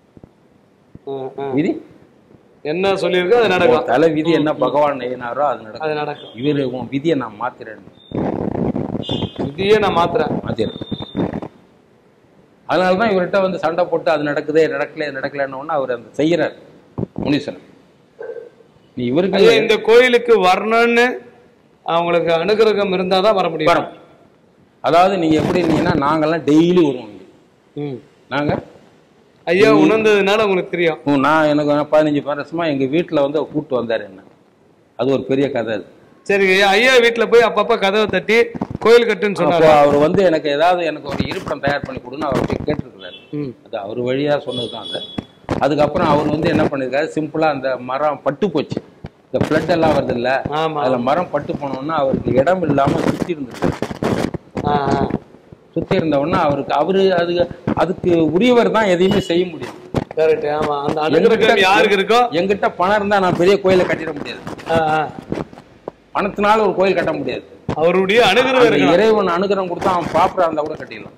ஆ, ஆ. விதி என்ன சொல்லியிருக்கோ அது நடக்கும் உன் தலை விதி என்ன பகவான் நெய்யினாரோ அது நடக்கும் அது நடக்கும் இவரு உன் விதியை நான் மாத்திரேன் இதையே நான் மாத்துறேன் மாத்திடுறேன் அதனால தான் இவர்கிட்ட வந்து சண்டை போட்டு அது நடக்குதே நடக்கல நடக்கலன்னு ஒன்று அவர் அந்த செய்யறார் முனீஸ்வரன் நீ இவருக்கு ஐயா இந்த கோயிலுக்கு வரணும்னு அவங்களுக்கு அனுகிரகம் இருந்தாதான் வர முடியும் வரும் அதாவது நீங்க எப்படி இருந்தீங்கன்னா நாங்கெல்லாம் டெய்லி வருவோம் இங்க ம். நாங்க ஐயா உணர்ந்ததுனால உங்களுக்கு தெரியும் ஓ, நான் எனக்கு பதினஞ்சு வருஷமா எங்க வீட்டுல வந்து அவர் கூப்பிட்டு வந்தாரு என்ன அது ஒரு பெரிய கதை அது சரி ஐயா ஐயா வீட்டுல போய் அப்பப்ப கதவை தட்டி கோயில் கட்டுன்னு சொன்னாரு அப்போ அவர் வந்து எனக்கு ஏதாவது எனக்கு ஒரு இருப்பிடம் தயார் பண்ணி கொடுன்னு அவர் போய் கேட்டிருக்கிறாரு ம். அது அவர் வழியா சொன்னது தான் அது அதுக்கப்புறம் அவர் வந்து என்ன பண்ணிருக்காரு சிம்பிளா அந்த மரம் பட்டு போச்சு இந்த ஃப்ளட் எல்லாம் வருது இல்ல ஆமா அதுல மரம் பட்டு போனோம்னா அவருக்கு இடம் இல்லாம சுத்தி இருந்துச்சு ஆ, ஆ. சுத்தி இருந்த உடனே அவருக்கு அவரு அது அதுக்கு உரியவர் தான் எதையுமே செய்ய முடியும் கரெக்ட் ஆமா அந்த அனுகிரகம் யாருக்கு இருக்கோ என்கிட்ட பணம் இருந்தா நான் பெரிய கோயிலை கட்டிட முடியாது ஆ, ஆ. பணத்தினால ஒரு கோயில் கட்ட முடியாது அவருடைய அனுகிரகம் அந்த இருக்கணும் இறைவன் அனுகிரகம் கொடுத்தா அவன் பாப்புறா இருந்தா கூட கட்டிடலாம்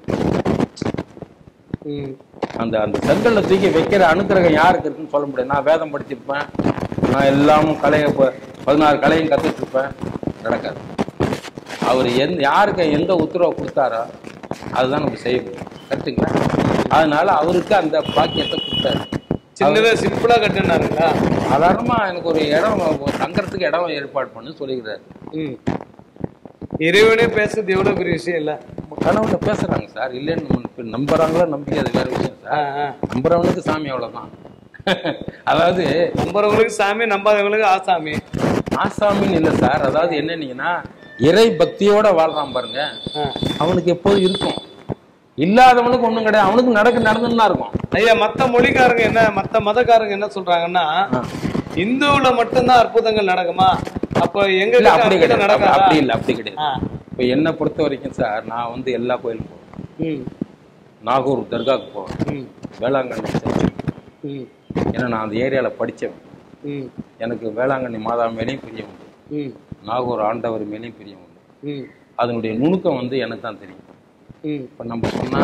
ம். அந்த அந்த செங்கல்ல தூக்கி வைக்கிற அனுகிரகம் யாருக்கு இருக்குன்னு சொல்ல முடியாது நான் வேதம் படிச்சிருப்பேன் நான் எல்லாமும் கலையை ப- பதினாறு கலையும் கத்துட்டு இருப்பேன் நடக்காது அவர் எந்த யாருக்கு எந்த உத்தரவை கொடுத்தாரோ அதுதான் நம்ம செய்ய முடியும் கரெக்டுங்களா அதனால அவருக்கு அந்த பாக்கியத்தை கொடுத்தாரு சின்னதா சிம்பிளா கட்டினாருங்களா சாதாரணமா எனக்கு ஒரு இடம் ஒரு தங்கறதுக்கு இடம் ஏற்பாடு பண்ணு சொல்லிக்கிறாரு ம் இறைவனே பேசுறது எவ்வளவு பெரிய விஷயம் இல்ல கனவுல பேசுறாங்க சார் இல்லைன்னு நம்ம நம்புறாங்களோ நம்பிக்கை அது வேற விஷயம் ஆ, சார் ஆ. நம்புறவனுக்கு சாமி அவ்வளவுதான் அதாவது நம்புறவங்களுக்கு சாமி நம்பாதவங்களுக்கு ஆசாமி ஆசாமின்னு இல்லை சார் அதாவது என்னன்னீங்கன்னா இறை பக்தியோட வாழ்றான் பாருங்க ஆ. அவனுக்கு எப்போதும் இருக்கும் இல்லாதவனுக்கு ஒண்ணும் கிடையாது அவனுக்கு நடக்க நடந்துன்னு தான் இருக்கும் ஐயா மத்த மொழிக்காரங்க என்ன மத்த மதக்காரங்க என்ன சொல்றாங்கன்னா ஆ. இந்துவுல மட்டும்தான் அற்புதங்கள் நடக்குமா அப்ப எங்க இல்ல கிட்ட அப்படி அற்புதம் கிடையாது அப்படி- நடக்காதா அப்படி இல்லை அப்படி கிடையாது ஆ. இப்போ என்னை பொறுத்த வரைக்கும் சார் நான் வந்து எல்லா கோயிலுக்கும் போவேன் ம் நாகூர் தர்காவுக்கு போவேன் ம் வேளாங்கண்ணி சர்ச்சுக்கு ம் ஏன்னா நான் அந்த ஏரியாவில் படித்தவன் ம் எனக்கு வேளாங்கண்ணி மாதா மேலேயும் பிரியம் உண்டு ம் நாகூர் ஆண்டவர் மேலேயும் பிரியம் உண்டு ம் அதனுடைய நுணுக்கம் வந்து எனக்கு தான் தெரியும் ம் இப்போ நம்ம சொன்னா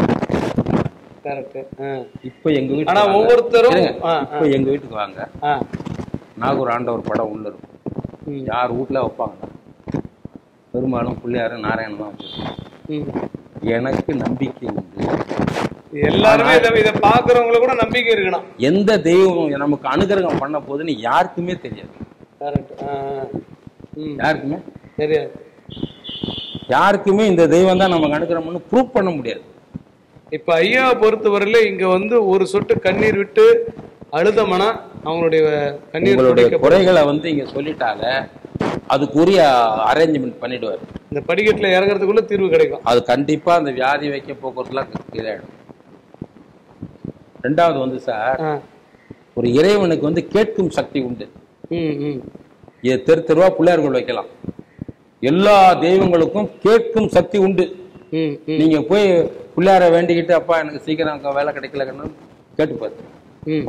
கரெக்ட் ஆ இப்போ எங்க வீட்டுக்கு ஆனா வாங்க. ஒவ்வொருத்தரும் இருங்க. ஆ, இப்போ எங்க வீட்டுக்கு வாங்க ஆ நாகூர் ஆண்டவர் படம் உள்ள இருக்கும் ம் யார் வீட்ல வைப்பாங்க பெரும்பாலும் பிள்ளையாரும் நாராயணன் தான் வச்சிருப்பாங்க ம் எனக்கு நம்பிக்கை உண்டு எல்லாருமே இதை இதை பாக்குறவங்களுக்கு கூட நம்பிக்கை இருக்கணும் எந்த தெய்வம் நமக்கு அனுகிரகம் பண்ண போகுதுன்னு யாருக்குமே தெரியாது கரெக்ட் ஆ ஆ. ம் யாருக்குமே தெரியாது யாருக்குமே இந்த தெய்வம் தான் நமக்கு அனுகிரகம்னு ப்ரூவ் பண்ண முடியாது இப்ப ஐயாவை பொறுத்தவரையில இங்க வந்து ஒரு சொட்டு கண்ணீர் விட்டு அழுதமனா அவங்களுடைய கண்ணீர் உங்களுடைய துடைக்கப்படும். குறைகளை வந்து இங்க சொல்லிட்டால அதுக்குரிய அரேஞ்ச்மெண்ட் பண்ணிடுவார் இந்த படிக்கட்டுல இறங்குறதுக்குள்ள தீர்வு கிடைக்கும் அது கண்டிப்பா அந்த வியாதி வைக்க போக்குவரத்துலாம் இதாயிடும் ரெண்டாவது வந்து சார் ஆ. ஒரு இறைவனுக்கு வந்து கேட்கும் சக்தி உண்டு ம் ம் இது தெரு தெருவா பிள்ளையார்கள் வைக்கலாம் எல்லா தெய்வங்களுக்கும் கேட்கும் சக்தி உண்டு ம் ம் நீங்க போய் பிள்ளையார வேண்டிக்கிட்டு அப்பா எனக்கு சீக்கிரம் அங்க வேலை கிடைக்கலன்னு கேட்டு பாரு ம்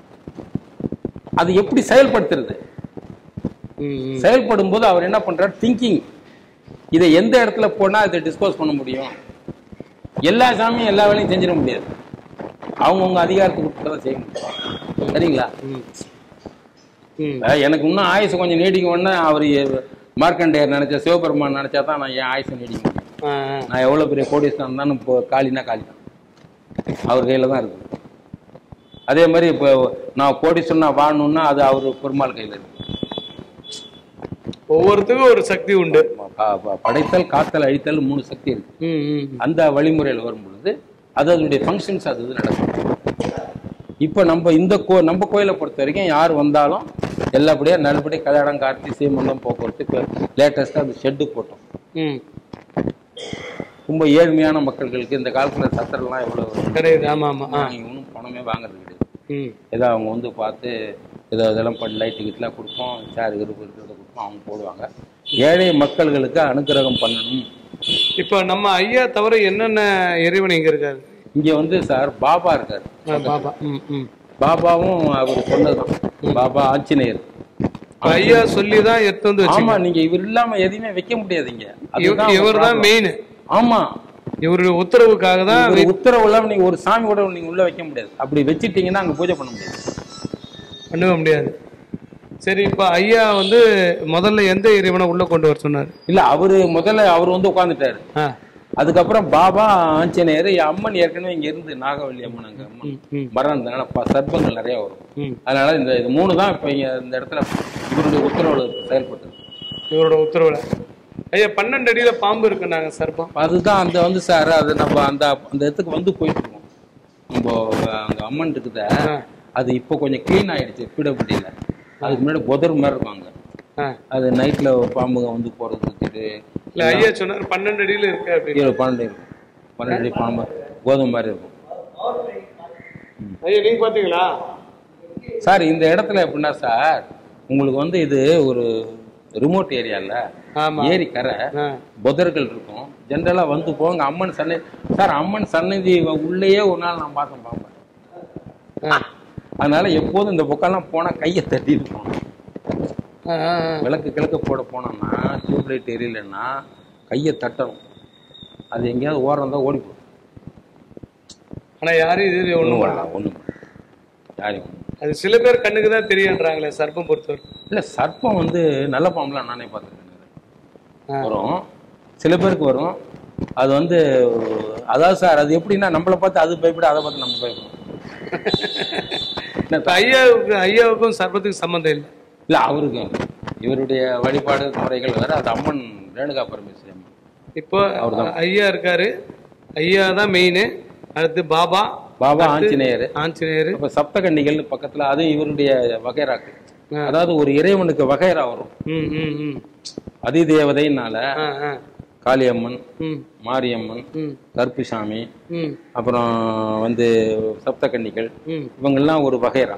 அது எப்படி செயல்படுத்துறது ம் ம் செயல்படும் போது அவர் என்ன பண்றார் திங்கிங் இதை எந்த இடத்துல போனா இதை டிஸ்போஸ் பண்ண முடியும் எல்லா சாமியும் எல்லா வேலையும் செஞ்சிட முடியாது அவங்கவுங்க அதிகாரத்துக்கு உட்பட்டு தான் செய்ய முடியும் சரிங்களா ம் ம் அஹ் எனக்கு இன்னும் ஆயுசு கொஞ்சம் நீடிக்கணும்னா அவர் மார்க்கண்டேயர் நினைச்ச சிவபெருமான் நினைச்சா தான் நான் என் ஆயுசு நீடிக்க முடியும் ஆ ஆ. நான் எவ்வளோ பெரிய கோடீஸ்வரன் இருந்தாலும் இப்போ காலினா காலி தான் அவர் கையில் தான் இருக்கு அதே மாதிரி இப்போ நான் கோடீஸ்வரனா வாழணும்னா அது அவர் பெருமாள் கையில் இருக்கு ஒவ்வொருத்துக்கும் ஒரு சக்தி உண்டு ப- ப- படைத்தல் காத்தல் அழித்தல் மூணு சக்தி இருக்கு ம் ம் அந்த வழிமுறையில் வரும் பொழுது அது அதனுடைய ஃபங்க்ஷன்ஸ் அது இது நடக்கும் இப்போ நம்ம இந்த கோ நம்ம கோயிலை பொறுத்த வரைக்கும் யார் வந்தாலும் எல்லாபடியாக நல்லபடியாக கல்யாணம் கார்த்தி சீமந்தம் போக்குவரத்து இப்போ லேட்டஸ்ட்டாக அந்த ஷெட்டு போட்டோம் ம் ரொம்ப ஏழ்மையான மக்கள்களுக்கு இந்த காலத்தில் சத்திரம்லாம் எவ்வளோ கிடையாது ஆமா ஆமா ஆ நீங்கள் ஒன்றும் பணமே வாங்குறது கிடையாது ம் ஏதோ அவங்க வந்து பார்த்து ஏதோ இதெல்லாம் பண்ணி லைட் கிட்டலாம் கொடுப்போம் சேர் இருப்பு இருக்கிறத கொடுப்போம் அவங்க போடுவாங்க ஏழை மக்கள்களுக்கு அனுக்கிரகம் பண்ணணும் இப்போ நம்ம ஐயா தவிர என்னென்ன இறைவன் இங்க இருக்காரு இங்கே வந்து சார் பாபா இருக்கார் ஆ, பாபா ம் ம் பாபாவும் அவர் சொன்னதுதான் பாபா ஆஞ்சநேயர் இப்ப ஐயா சொல்லி தான் எடுத்து வந்து வச்சு ஆமா நீங்க இவர் இல்லாம எதையுமே வைக்க முடியாதுங்க அதுதான் இவர் தான் problem. மெயின் ஆமா இவருடைய உத்தரவுக்காக தான் இவர் உத்தரவு இல்லாம நீங்க ஒரு சாமி கூட நீங்க உள்ள வைக்க முடியாது அப்படி வச்சிட்டீங்கன்னா அங்க பூஜை பண்ண முடியாது பண்ணவே முடியாது சரி இப்போ ஐயா வந்து முதல்ல எந்த இறைவனை உள்ள கொண்டு வர சொன்னார் இல்ல அவரு முதல்ல அவர் வந்து உட்காந்துட்டாரு ஆ அதுக்கப்புறம் பாபா ஆஞ்சநேயர் என் அம்மன் ஏற்கனவே இங்க இருந்து நாகவல்லி அம்மன் அங்க அம்மன் ம் மரம் இருந்தனால ப- சர்ப்பங்கள் நிறைய வரும் ம் அதனால இந்த இது மூணு தான் இப்ப இங்க இந்த இடத்துல இவருடைய உத்தரவுல செயல்பட்டது இவரோட உத்தரவுல ஐயா பன்னெண்டு அடியில பாம்பு இருக்குன்னாங்க சர்ப்பம் அதுதான் அந்த வந்து சார் அது நம்ம அந்த அந்த இடத்துக்கு வந்து போயிட்டு இருக்கோம் நம்ம அங்க அம்மன் இருக்குத ஆ அது இப்போ கொஞ்சம் க்ளீன் ஆயிடுச்சு பீடப்பட்டியில அதுக்கு முன்னாடி புதர் மாதிரி இருக்கும் அங்க ஆ அது நைட்ல பாம்புங்க வந்து போறது வச்சுட்டு இல்ல ஐயா சொன்னார் பன்னெண்டு அடியில இருக்கு அப்படின்னு கீழே பன்னெண்டு இருக்கும் பன்னெண்டு அடி பாம்பு கோதுமை மாதிரி இருக்கும் ஐயா நீங்க பாத்தீங்களா சார் இந்த இடத்துல எப்படின்னா சார் உங்களுக்கு வந்து இது ஒரு ரிமோட் ஏரியால ஆமா ஏரி கரை ஆ புதர்கள் இருக்கும் ஜென்ரலா வந்து போங்க அம்மன் சன்னதி சார் அம்மன் சன்னதி உள்ளேயே ஒரு நாள் நான் பார்த்தேன் பாம்பேன் ஆ அதனால எப்போதும் இந்த பக்கம்லாம் போனா கையை தட்டி இருக்கும் ஆ, ஆ, ஆ. விளக்கு கிழக்கு போட போனோம்னா டியூப் லைட் எரியலைன்னா கையை தட்டணும் அது எங்கேயாவது ஓரம் இருந்தால் ஓடி போடும் ஆனா யாரும் இது ஒண்ணும் ஒன்றும் பண்ணல பண்ணலாம் ஒன்றும் யாரையும் ஒண்ணும். அது சில பேர் கண்ணுக்கு தான் தெரியுன்றாங்களே சர்ப்பம் பொறுத்தவரை இல்ல சர்ப்பம் வந்து நல்ல பாம்புலாம் நானே பார்த்துருக்கேன் ஆ. வரும் சில பேருக்கு வரும் அது வந்து அதாவது சார் அது எப்படின்னா நம்மளை பார்த்து அது பயப்பட அதை பார்த்து நம்ம பயப்படும் இப்ப ஐயாவுக்கு ஐயாவுக்கும் சர்ப்பத்துக்கு சம்மந்தம் இல்லை இல்ல அவருக்கு இவருடைய வழிபாடு முறைகள் வேற அது அம்மன் ரேணுகா பரமேஸ்வரி அம்மன் இப்போ ஐயா இருக்காரு ஐயா தான் மெயின் அடுத்து பாபா பாபா ஆஞ்சநேயர் ஆஞ்சநேயர் அப்ப சப்தகன்னிகள் பக்கத்துல அது இவருடைய வகைராக்கு ஆ. அதாவது ஒரு இறைவனுக்கு வகைரா வரும் ம் ம் ம் அதிதேவதைனால ஆ ஆ காளியம்மன் ம் மாரியம்மன் ம் கருப்புசாமி ம் அப்புறம் வந்து சப்தகன்னிகள் ம் இவங்கெல்லாம் ஒரு வகைரா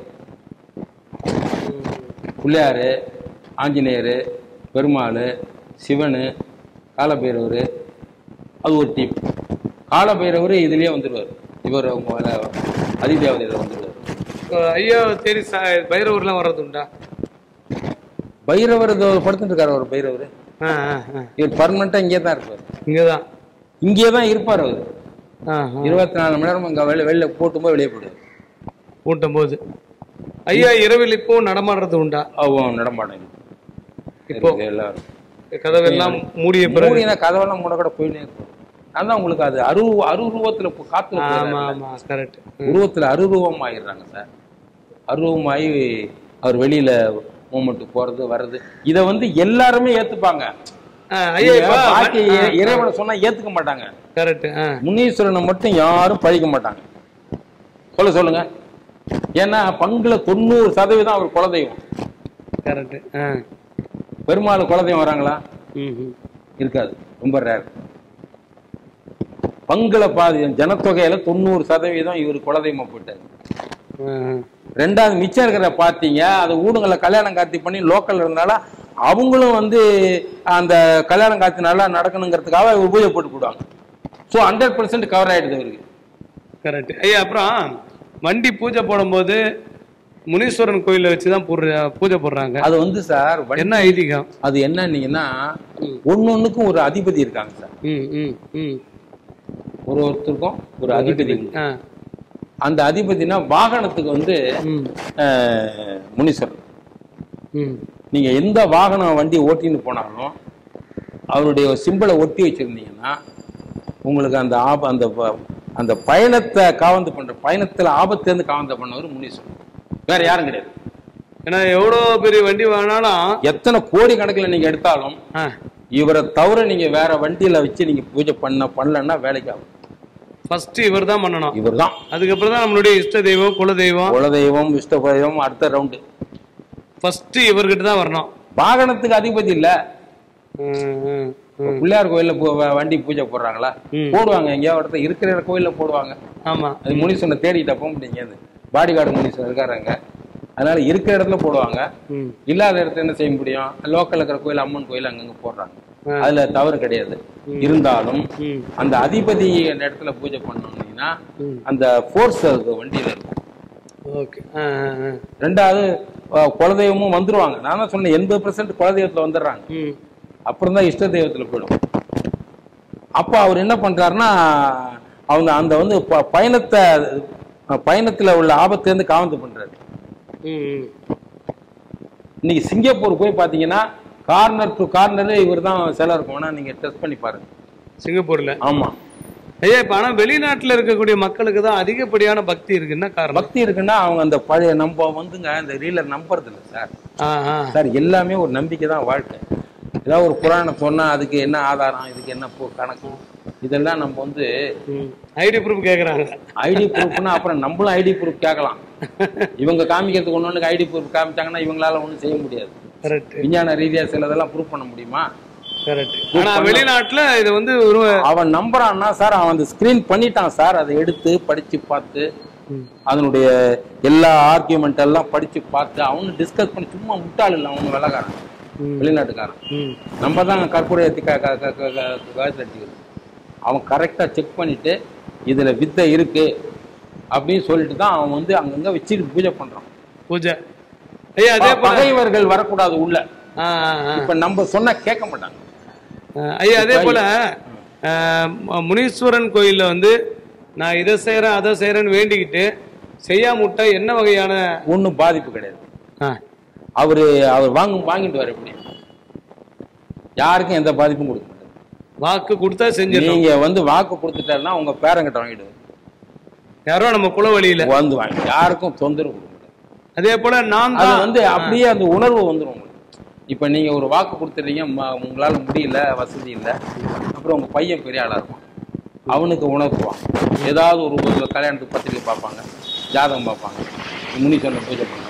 பிள்ளையாரு ஆஞ்சநேயர் பெருமாள் சிவனு காலபைரவர் அது ஒரு டீம் காலபைரவர் இதுலயே வந்துடுவார் இவர் அவங்க அதிதேவதையில் வந்துடுவார் இப்போ ஐயா தேடி ச பைரவர்லாம் வர்றது உண்டா பைரவர் இதோ படுத்துட்டு இருக்காரு ஒரு பைரவர் ஆ ஆ ஆ இவர் பர்மனண்டா இங்கே தான் இருப்பார் இங்கே தான் இங்கே தான் இருப்பார் அவர் ஆ ஆ இருபத்தி நாலு மணி நேரம் அங்கே வெளில வெளில போட்டும்போது வெளியே போயிடுவார் ஊட்டும் போது ஐயா இரவில் இப்போ நடமாடுறது உண்டா அவன் நடமாட்டம் இப்போ? எல்லாரும் கதவெல்லாம் மூடிய பிறகு மூடினா கதவெல்லாம் மூட கூட போயினே இருக்கும் அதான் உங்களுக்கு அது அரு அருவுருவத்துல இப்போ காத்துல ஆமா போயிடுறாரு. ஆமா கரெக்ட் உருவத்துல அருவுருவம் ஆயிடுறாங்க சார் அருவமாயி அவர் வெளியில மூமெண்ட் போறது வர்றது இத வந்து எல்லாருமே ஏத்துப்பாங்க ஐயா இப்போ பாக்கி இறை- இறைவனை சொன்னா ஏத்துக்க மாட்டாங்க கரெக்ட் ஆ முனீஸ்வரனை மட்டும் யாரும் பழிக்க மாட்டாங்க சொல்ல சொல்லுங்க ஏன்னா பங்குல தொண்ணூறு சதவீதம் அவர் குலதெய்வம் கரெக்ட் ஆ பெருமாள் குலதெய்வம் வராங்களா ம் ம் இருக்காது ரொம்ப ரேர் பங்குல பாதி ஜனத்தொகையில தொண்ணூறு சதவீதம் இவர் குலதெய்வமா போயிட்டாரு ஆ, ஆ. ரெண்டாவது மிச்சம் இருக்கிற பார்த்தீங்க அது ஊடுங்களை கல்யாணம் காட்சி பண்ணி லோக்கல் இருந்தால அவங்களும் வந்து அந்த கல்யாணம் காட்சி நல்லா நடக்கணுங்கிறதுக்காக இவர் பூஜை போட்டு போடுவாங்க ஸோ ஹண்ட்ரட் பர்சன்ட் கவர் ஆயிடுது இவருக்கு கரெக்ட் ஐயா அப்புறம் வண்டி பூஜை போடும்போது முனீஸ்வரன் கோயில வச்சு தான் பூஜை போடுறாங்க அது வந்து சார் வண்டி- என்ன ஐதீகம் அது என்னன்னீங்கன்னா ஒன்னொன்னுக்கும் ஒரு அதிபதி இருக்காங்க சார் ம் ம் ம் ஒரு ஒருத்தருக்கும் ஒரு அதிபதி உண்டு. ஆ அந்த அதிபதினா வாகனத்துக்கு வந்து ம் அஹ், முனீஸ்வரன் ம் நீங்க எந்த வாகனம் வண்டி ஓட்டின்னு போனாலும் அவருடைய சிம்பிளை ஒட்டி வச்சிருந்தீங்கன்னா உங்களுக்கு அந்த ஆப அந்த ப- அந்த பயணத்தை காவந்து பண்ற பயணத்துல ஆபத்துலேருந்து காவந்து பண்ணவர் முனீஸ்வரன் வேற யாரும் கிடையாது ஏன்னா எவ்வளோ பெரிய வண்டி வாங்கினாலும் எத்தனை கோடி கணக்குல நீங்க எடுத்தாலும் ஆ இவரை தவிர நீங்க வேற வண்டியில வச்சு நீங்க பூஜை பண்ண பண்ணலன்னா வேலைக்கு ஆகும் ஃபர்ஸ்ட் இவர் தான் பண்ணணும் இவர் தான் அதுக்கப்புறம் தான் நம்மளுடைய இஷ்ட தெய்வம் குல தெய்வம் குலதெய்வம் இஷ்ட தெய்வம் அடுத்த ரவுண்டு ஃபர்ஸ்ட் இவர்கிட்ட தான் வரணும் வாகனத்துக்கு அதிபதி இல்ல ம், ம், இப்ப பிள்ளையார் கோயில்ல பூ- வ- வண்டி பூஜை போடுறாங்களா ம். போடுவாங்க எங்கேயாவது இடத்துல இருக்கிற கோயில்ல போடுவாங்க ஆமா அது முனீஸ்வரனை தேடிட்ட போக முடியாது பாடி கார்டு முனீஸ்வரன் இருக்காருங்க அதனால இருக்கிற இடத்துல போடுவாங்க ம் இல்லாத இடத்துல என்ன செய்ய முடியும் லோக்கல்ல இருக்கிற கோயில் அம்மன் கோயில் அங்கங்க போடுறாங்க ஆ. அதுல தவறு கிடையாது இருந்தாலும் ம் அந்த அதிபதி அந்த இடத்துல பூஜை பண்ணோம்னா ம். அந்த ஃபோர்ஸ் அது வண்டியில இருக்கும் ஓகே ஆ ஆ, ஆ. ரெண்டாவது அஹ், குலதெய்வமும் வந்துருவாங்க நான் தான் சொன்னேன் எண்பது பர்சன்ட் குலதெய்வத்துல வந்துடுறாங்க ம் அப்புறம் தான் இஷ்ட தெய்வத்துல போயிடும் அப்போ அவர் என்ன பண்றாருன்னா அவங்க அந்த வந்து ப- பயணத்தை பயணத்துல உள்ள ஆபத்துலேருந்து காவந்து பண்றாரு ம் ம் இன்னைக்கு சிங்கப்பூர் போய் பார்த்தீங்கன்னா கார்னர் டு கார்னர் இவர் தான் சிலை இருக்கும் வேணா நீங்க டெஸ்ட் பண்ணி பாருங்க சிங்கப்பூர்ல ஆமா ஐயா இப்ப ஆனா வெளிநாட்டுல இருக்கக்கூடிய மக்களுக்கு தான் அதிகப்படியான பக்தி இருக்கு என்ன காரணம் பக்தி இருக்குன்னா அவங்க அந்த பழைய நம்ம வந்துங்க இந்த ரீலர் நம்புறது இல்லை சார் ஆ, ஆ. சார் எல்லாமே ஒரு நம்பிக்கை தான் வாழ்க்கை ஏதாவது ஒரு புராணம் சொன்னா அதுக்கு என்ன ஆதாரம் இதுக்கு என்ன பு- கணக்கு இதெல்லாம் நம்ம வந்து ம். ஐடி ப்ரூஃப் கேக்குறாங்க ஐடி ப்ரூஃப்னா அப்புறம் நம்மளும் ஐடி ப்ரூஃப் கேட்கலாம் இவங்க காமிக்கிறதுக்கு ஒன்று ஐடி ப்ரூஃப் காமிச்சாங்கன்னா இவங்களால ஒன்றும் செய்ய முடியாது கரெக்ட் விஞ்ஞான ரீதியா சிலதெல்லாம் ப்ரூஃப் பண்ண முடியுமா கரெக்ட் ஆனா வெளிநாட்டுல இது வந்து ஒரு அவன் நம்புறான்னா சார் அவன் அந்த ஸ்கிரீன் பண்ணிட்டான் சார் அதை எடுத்து படிச்சு பார்த்து ம். அதனுடைய எல்லா ஆர்கியூமெண்ட் எல்லாம் படிச்சு பார்த்து அவனு டிஸ்கஸ் பண்ணி சும்மா முட்டாள் இல்லை அவனு விலகாரன் ம். வெளிநாட்டுக்காரன் ம். நம்ம தான் கற்பூரை ஏற்றி க க- க- க- க- காசு அடிச்சுக்கிறது அவன் கரெக்டாக செக் பண்ணிட்டு இதுல வித்தை இருக்கு அப்படின்னு சொல்லிட்டு தான் அவன் வந்து அங்கங்க வச்சுட்டு பூஜை பண்றான் பூஜை ஐயா அதே போல பகைவர்கள் வரக்கூடாது உள்ள ஆ, ஆ, ஆ. இப்ப நம்ம சொன்னா கேட்க மாட்டாங்க ஆ, ஐயா அதே போல ஆ, ம- முனீஸ்வரன் கோயில்ல வந்து நான் இதை செய்யறேன் அதை செய்யறேன்னு வேண்டிக்கிட்டு செய்யாம விட்டா என்ன வகையான ஒன்றும் பாதிப்பு கிடையாது ஆ, அவரு அவர் வாங்கும் வாங்கிட்டு வர எப்படி யாருக்கும் எந்த பாதிப்பும் கொடுக்க மாட்டாரு வாக்கு கொடுத்தா செஞ்சிடணும் நீங்க வந்து வாக்கு கொடுத்துட்டாருன்னா உங்க பேரங்கிட்ட வாங்கிடுவாரு யாரோ நம்ம குல வழியில வந்து வாங்கி யாருக்கும் தொந்தரவு கொடுக்க மாட்டாரு அதே போல நான் அது தான் வந்து அப்படியே அந்த உணர்வு வந்துடும் உங்களுக்கு இப்ப நீங்க ஒரு வாக்கு கொடுத்துறீங்க ம- உங்களால முடியல வசதி இல்லை அப்புறம் உங்க பையன் பெரிய ஆளா இருப்பான் அவனுக்கு உணர்த்துவான் ஏதாவது ஒரு ஒரு கல்யாணத்துக்கு பத்திரிக்கை பார்ப்பாங்க ஜாதகம் பார்ப்பாங்க முனி சொன்ன பூஜை பண்ணாங்க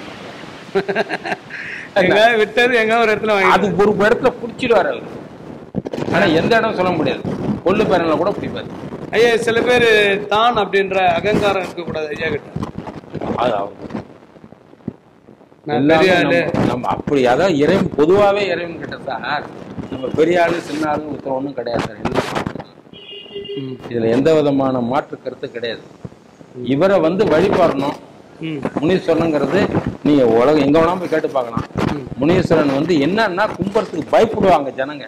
எங்க விட்டது எங்க ஒரு இடத்துல வாங்கி அது ஒரு இடத்துல பிடிச்சிடுவாரு அவரு ஆனா எந்த இடம் சொல்ல முடியாது கொள்ளு பேரனில் கூட பிடிப்பாரு ஐயா சில பேர் தான் அப்படின்ற அகங்காரம் இருக்க கூடாது ஐயா கிட்ட அது அவரு நான் எல்லாமே பெரிய ஆளு நம்ம- நம்ம அப்படி அதான் இறைவன் பொதுவாகவே இறைவன் கிட்ட சார் நம்ம பெரிய ஆளு சின்ன ஆளு ஒருத்தர் ஒன்றும் கிடையாது சார் எல்லாம் ஒண்ணுதான். ம், இதுல எந்த விதமான மாற்று கருத்து கிடையாது இவரை வந்து வழிபடணும் ம், முனீஸ்வரனுங்கிறது நீங்க உலகம் எங்க வேணாலும் போய் கேட்டு பார்க்கலாம் முனீஸ்வரன் வந்து என்னன்னா கும்புறதுக்கு பயப்படுவாங்க ஜனங்க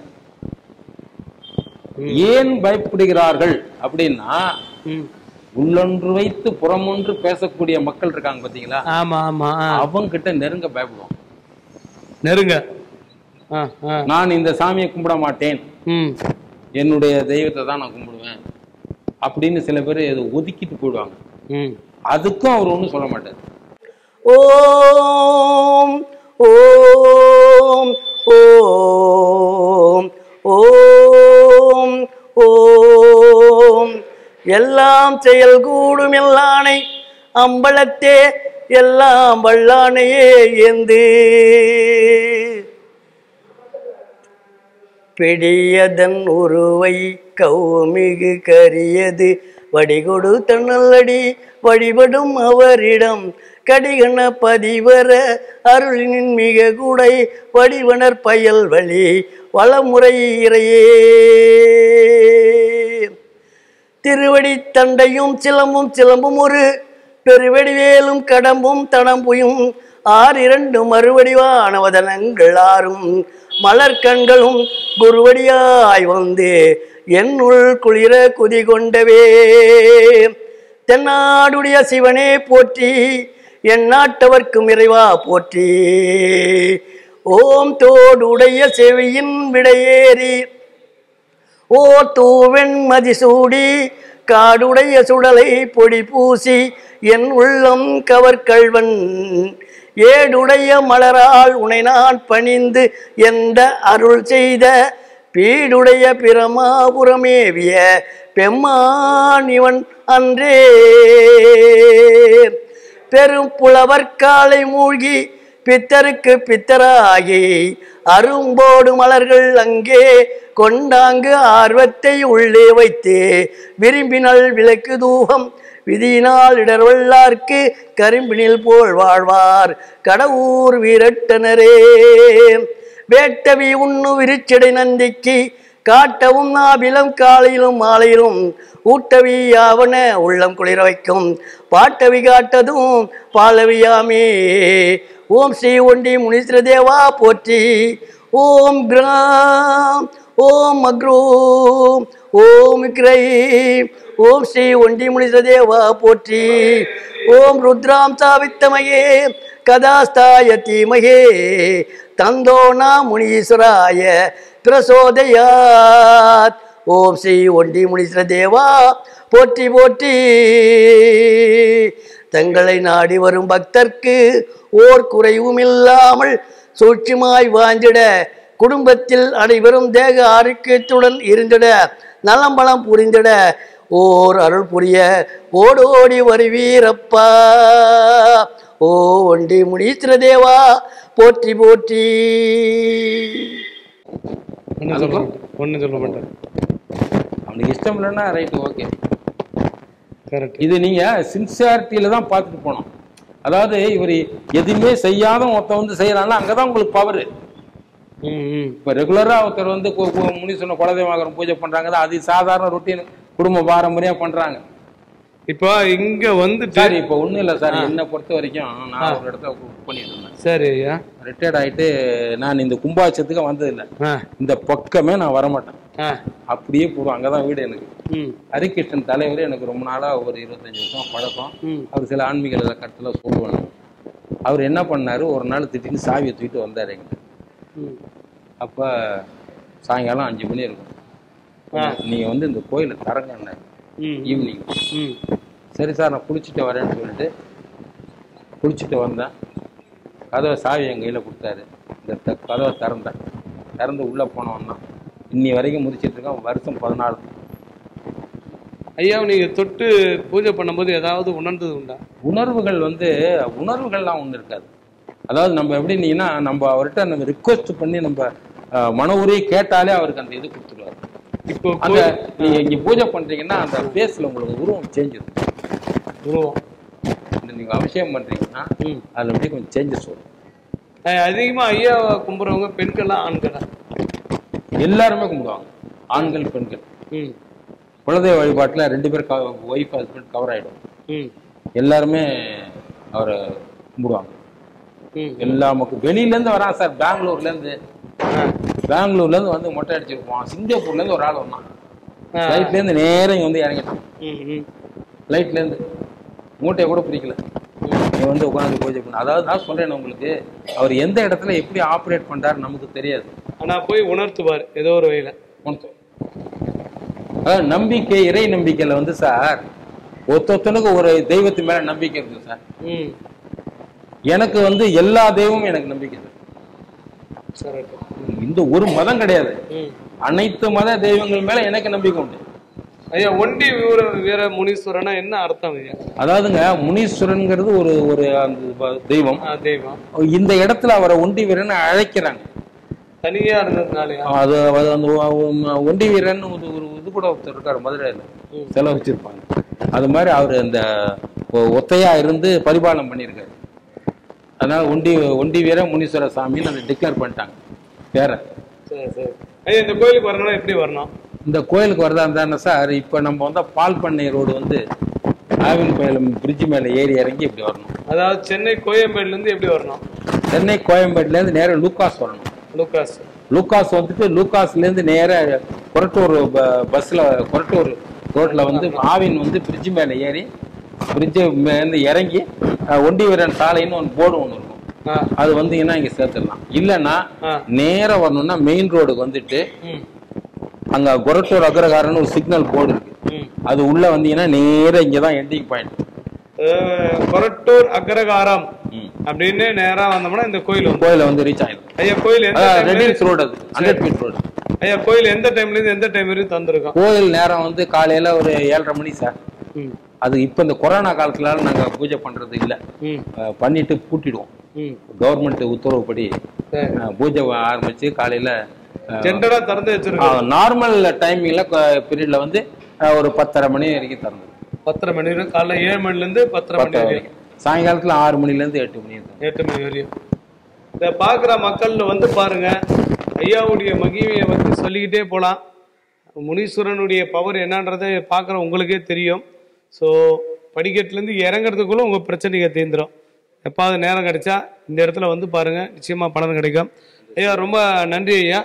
ஏன் பயப்படுகிறார்கள் அப்படின்னா ம். உள்ளொன்று வைத்து புறமொன்று பேசக்கூடிய மக்கள் இருக்காங்க பாத்தீங்களா ஆமா ஆமா ஆ. அவங்க கிட்ட நெருங்க பயப்படுவாங்க நெருங்க ஆ, ஆ. நான் இந்த சாமியை கும்பிட மாட்டேன் ம், என்னுடைய தெய்வத்தை தான் நான் கும்பிடுவேன் அப்படின்னு சில பேர் இதை ஒதுக்கிட்டு போயிடுவாங்க ம். அதுக்கும் அவர் ஒன்றும் சொல்ல மாட்டார் ஓம் ஓம் ஓம் ஓம் ஓம் எல்லாம் செயல் கூடும் எல்லானை அம்பலத்தே எல்லாம் வல்லானையே ஏந்து பெடியதன் உருவை கௌமிகு கரியது வடிகொடு தன்னல்லடி வழிபடும் அவரிடம் கடிகண பதிவர அருளினின் மிக கூடை வடிவனர் பயல் வழி வளமுறை இறையே திருவடி தண்டையும் சிலம்பும் சிலம்பும் ஒரு பெருவடிவேலும் கடம்பும் தடம்புயும் ஆறிரண்டு மறுவடிவானவதனங்கள் ஆறும் மலர் கண்களும் குருவடியாய் வந்து என்னுள் குளிர குதி கொண்டவே தென்னாடுடைய சிவனே போற்றி என் நாட்டவர்க்கும் இறைவா போற்றி ஓம் தோடுடைய செவியின் விடையேறி ஓ தூவெண் மதிசூடி காடுடைய சுடலை பொடி பூசி என் உள்ளம் கவர்கள்வன் ஏடுடைய மலரால் உனை நான் பணிந்து எந்த அருள் செய்த பீடுடைய பிரமாபுரமேவிய பெம்மான் இவன் அன்றே பெரும் புலவர் காலை மூழ்கி பித்தருக்கு பித்தராகி அரும்போடு மலர்கள் அங்கே கொண்டாங்கு ஆர்வத்தை உள்ளே வைத்து விரும்பினல் விளக்கு தூகம் விதியினால் இடர்வல்லார்க்கு கரும்பினில் போல் வாழ்வார் கடவுர் வீரட்டனரே வேட்டவி உண்ணு விரிச்சடை நந்திக்கு காட்டவும் நாபிலம் காலையிலும் மாலையிலும் ஊட்டவி யாவன உள்ளம் குளிர வைக்கும் பாட்டவி காட்டதும் பாலவியாமே ஓம் ஸ்ரீ ஒண்டி முனீஸ்வர தேவா போற்றி ஓம் கிராம் ஓம் அக்ரூம் ஓம் கிரை ஓம் ஸ்ரீ ஒண்டி முனீஸ்வர தேவா போற்றி ஓம் ருத்ராம் சாவித்தமயே கதாஸ்தாய தீமகே தந்தோனா முனீஸ்வராய பிரசோதயாத் ஓம் ஸ்ரீ ஒண்டி முனீஸ்வர தேவா போற்றி போற்றி தங்களை நாடி வரும் பக்தர்க்கு ஓர் குறைவும் இல்லாமல் சூட்சுமாய் வாஞ்சிட குடும்பத்தில் அனைவரும் தேக ஆரோக்கியத்துடன் இருந்திட நலம்பலம் புரிந்திட ஓர் அருள் புரிய ஓடோடி வருவீரப்பா ஓ ஒண்டி முனீஸ்வர தேவா போற்றி போற்றி ஒன்றும் சொல்ல மாட்டேன் ஒன்றும் சொல்ல மாட்டேன் அவனுக்கு இஷ்டம் இல்லைன்னா ரைட்டு ஓகே கரெக்ட் இது நீங்க சின்சியாரிட்டியில தான் பார்த்துட்டு போனோம் அதாவது இவர் எதுவுமே செய்யாத ஒருத்தன் வந்து செய்யறான்னா அங்கதான் உங்களுக்கு பவர் ம் ம் இப்ப ரெகுலரா ஒருத்தர் வந்து கு- கு- முனீஸ்வரன் குலதெய்வம் பூஜை பண்றாங்க தான் அது சாதாரண ரொட்டீன் குடும்ப பாரம்பரியா பண்றாங்க இப்போ இங்க வந்துட்டு சார் இப்ப ஒண்ணும் இல்ல சார் என்னை பொறுத்த வரைக்கும் நான் ஒரு இடத்துல ஒர்க் பண்ணிட்டு இருந்தேன் சரி ஐயா ரிட்டையர்ட் ஆயிட்டு நான் இந்த கும்பாட்சத்துக்கு வந்தது இல்ல ஆ இந்த பக்கமே நான் வரமாட்டேன் ஆ அப்படியே போடுவோம் அங்கதான் வீடு எனக்கு ம் ஹரிகிருஷ்ணன் தலைவர் எனக்கு ரொம்ப நாளா ஒரு இருபத்தஞ்சு வருஷம் பழக்கம் ம் அவர் சில ஆன்மீக கருத்துல சொல்லுவாங்க அவர் என்ன பண்ணாரு ஒரு நாள் திடீர்னு சாவியை தூக்கிட்டு வந்தார் எங்கிட்ட ம் அப்ப சாயங்காலம் அஞ்சு மணி இருக்கும் ஆ. நீங்க வந்து இந்த கோயிலை தரங்கன்னாரு ம் ஈவினிங் ம் சரி சார் நான் குளிச்சுட்டு வரேன்னு சொல்லிட்டு குளிச்சுட்டு வந்தேன் கதவை சாவி என் கையில் கொடுத்தாரு இந்த த- கதவை திறந்தேன் திறந்து உள்ளே போனவன் தான் இன்னி வரைக்கும் முடிச்சிட்டு இருக்கேன் வருஷம் பதினாலு ஐயா நீங்க தொட்டு பூஜை பண்ணும்போது ஏதாவது உணர்ந்தது உண்டா உணர்வுகள் வந்து உணர்வுகள்லாம் ஒன்றும் இருக்காது அதாவது நம்ம எப்படின்னீங்கன்னா நம்ம அவர்கிட்ட நம்ம ரிக்வெஸ்ட் பண்ணி நம்ம அஹ், மன உரையை கேட்டாலே அவருக்கு அந்த இது கொடுத்துருவாரு இப்போ அந்த நீங்க இங்க பூஜை பண்றீங்கன்னா அந்த பேஸ்ல உங்களுக்கு உருவம் சேஞ்ச் இருக்கும் உருவம் இந்த நீங்க அபிஷேகம் பண்றீங்கன்னா ம் அதுல அப்படியே கொஞ்சம் சேஞ்சஸ் வரும் அஹ் அதிகமா ஐயாவை கும்பிட்றவங்க பெண்களா ஆண்களா எல்லாருமே கும்பிடுவாங்க ஆண்கள் பெண்கள் ம் குலதெய்வ வழிபாட்டுல ரெண்டு பேர் ஒய்ஃப் ஹஸ்பண்ட் கவர் ஆயிடும் ம் எல்லாருமே அவரை கும்பிடுவாங்க ம் எல்லா மக்கள் வெளியில இருந்து வரான் சார் பெங்களூர்ல இருந்து ஆ பெங்களூர்ல இருந்து வந்து மொட்டை அடிச்சிருப்பான் சிங்கப்பூர்ல இருந்து ஒரு ஆள் வந்தான் ஆ. ஃப்ளைட்ல இருந்து நேரம் இங்க வந்து இறங்கிட்டான் ம் ம் ஃப்ளைட்ல இருந்து மூட்டையை கூட பிரிக்கல நீ வந்து உட்காந்து பூஜை பண்ண அதாவது நான் சொல்றேன் உங்களுக்கு அவர் எந்த இடத்துல எப்படி ஆப்ரேட் பண்றாரு நமக்கு தெரியாது ஆனா போய் உணர்த்துவார் ஏதோ ஒரு வகையில உனக்கு. அதாவது நம்பிக்கை இறை நம்பிக்கையில வந்து சார் ஒருத்தொத்தனுக்கு ஒரு தெய்வத்து மேல நம்பிக்கை இருக்கு சார் ம் எனக்கு வந்து எல்லா தெய்வமும் எனக்கு நம்பிக்கை இருக்கு கரெக்ட் இந்த ஒரு மதம் கிடையாது ம் அனைத்து மத தெய்வங்கள் மேல எனக்கு நம்பிக்கை உண்டு ஐயா ஒண்டி வீர வீர முனீஸ்வரனா என்ன அர்த்தம் ஐயா அதாவதுங்க முனீஸ்வரன்ங்கிறது ஒரு ஒரு அந்த ப- தெய்வம் ஆ தெய்வம் இந்த இடத்துல அவரை ஒண்டி வீரன் அழைக்கிறாங்க தனியா இருந்ததுனாலயா அது அது அந்த ஒ- ஒ- ஒண்டி வீரன் ஒரு ஒரு இது கூட ஒருத்தர் இருக்காரு மதுரையில ம். செலவு வச்சிருப்பாங்க அது மாதிரி அவர் அந்த ஒ- ஒத்தையா இருந்து பரிபாலனம் பண்ணியிருக்காரு அதனால ஒண்டி ஒண்டி வீர முனீஸ்வர சாமின்னு அதை டிக்ளேர் பண்ணிட்டாங்க பேர சரி சரி ஐயா இந்த கோயிலுக்கு வரணும்னா எப்படி வரணும் இந்த கோயிலுக்கு வரதா இருந்தா சார் இப்போ நம்ம வந்து பால் பண்ணை ரோடு வந்து ஆவின் பயலம் பிரிட்ஜ் மேலே ஏறி இறங்கி இப்படி வரணும் அதாவது சென்னை கோயம்பேடுல இருந்து எப்படி வரணும் சென்னை கோயம்பேட்டுலேருந்து நேரா லூக்காஸ் வரணும் லூகாஸ் லூக்காஸ் வந்துட்டு லூக்காஸ்லேருந்து நேராக கொரட்டூர் ப- பஸ்ல கொரட்டூர் ரோட்ல வந்து ஆவின் வந்து பிரிட்ஜ் மேலே ஏறி பிரிட்ஜு மேலேருந்து இறங்கி அஹ், ஒண்டி வீரன் சாலைன்னு ஒரு போர்டு ஒன்று இருக்கும் ஆ அது வந்தீங்கன்னா இங்கே சேர்த்துடலாம் இல்லைன்னா ஆ. நேரா வரணும்னா மெயின் ரோடுக்கு வந்துட்டு ம் அங்க கொரட்டூர் அக்ரஹாரன்னு ஒரு சிக்னல் போர்டு இருக்கு ம் அது உள்ள வந்தீங்கன்னா நேரா இங்கே தான் எண்டிங் பாயிண்ட் அஹ், கொரட்டூர் அக்ரகாரம் அப்படின்னு நேரா வந்தோம்னா இந்த கோயில் வந்து கோயில வந்து ரீச் ஆயிடும் ஐயா கோயில் எந்த time ல ரெடில்ஸ் இருந்து- ரோடு அது ஹண்ட்ரட் ஃபீட் ரோடு ஐயா கோயில் எந்த டைம்ல இருந்து எந்த டைம் வரைக்கும் தந்திருக்கோம் கோயில் நேரம் வந்து காலையில ஒரு ஏழரை மணி சார் ம் அது இப்போ இந்த கொரோனா காலத்துல நாங்க பூஜை பண்றது இல்ல ம் அஹ் பண்ணிட்டு பூட்டிடுவோம் ம் கவர்மெண்ட் உத்தரவுப்படி சரி அஹ் பூஜை ஆரம்பிச்சு காலையில ஜென்ரலா திறந்து வச்சிருக்கோம் நார்மல் டைமிங்ல பீரியட்ல வந்து அஹ், ஒரு பத்தரை மணி வரைக்கும் திறந்தது பத்தரை மணி வரைக்கும் காலைல ஏழு மணில இருந்து பத்தரை மணி பத்தரை வரைக்கும் வரைக்கும் சாயங்காலத்துல ஆறு மணில இருந்து எட்டு மணி இருக்கும் எட்டு மணி வரையும் இதை பார்க்குற மக்கள் வந்து பாருங்க ஐயாவுடைய மகிமையை வந்து சொல்லிக்கிட்டே போகலாம் முனீஸ்வரனுடைய பவர் என்னன்றதை பார்க்குற உங்களுக்கே தெரியும் ஸோ படிக்கட்டுலேருந்து இறங்குறதுக்குள்ள உங்கள் பிரச்சனைங்க தீர்ந்துடும் எப்பாவது நேரம் கிடைச்சா இந்த இடத்துல வந்து பாருங்க நிச்சயமா பலன் கிடைக்கும் ஐயா ரொம்ப நன்றி ஐயா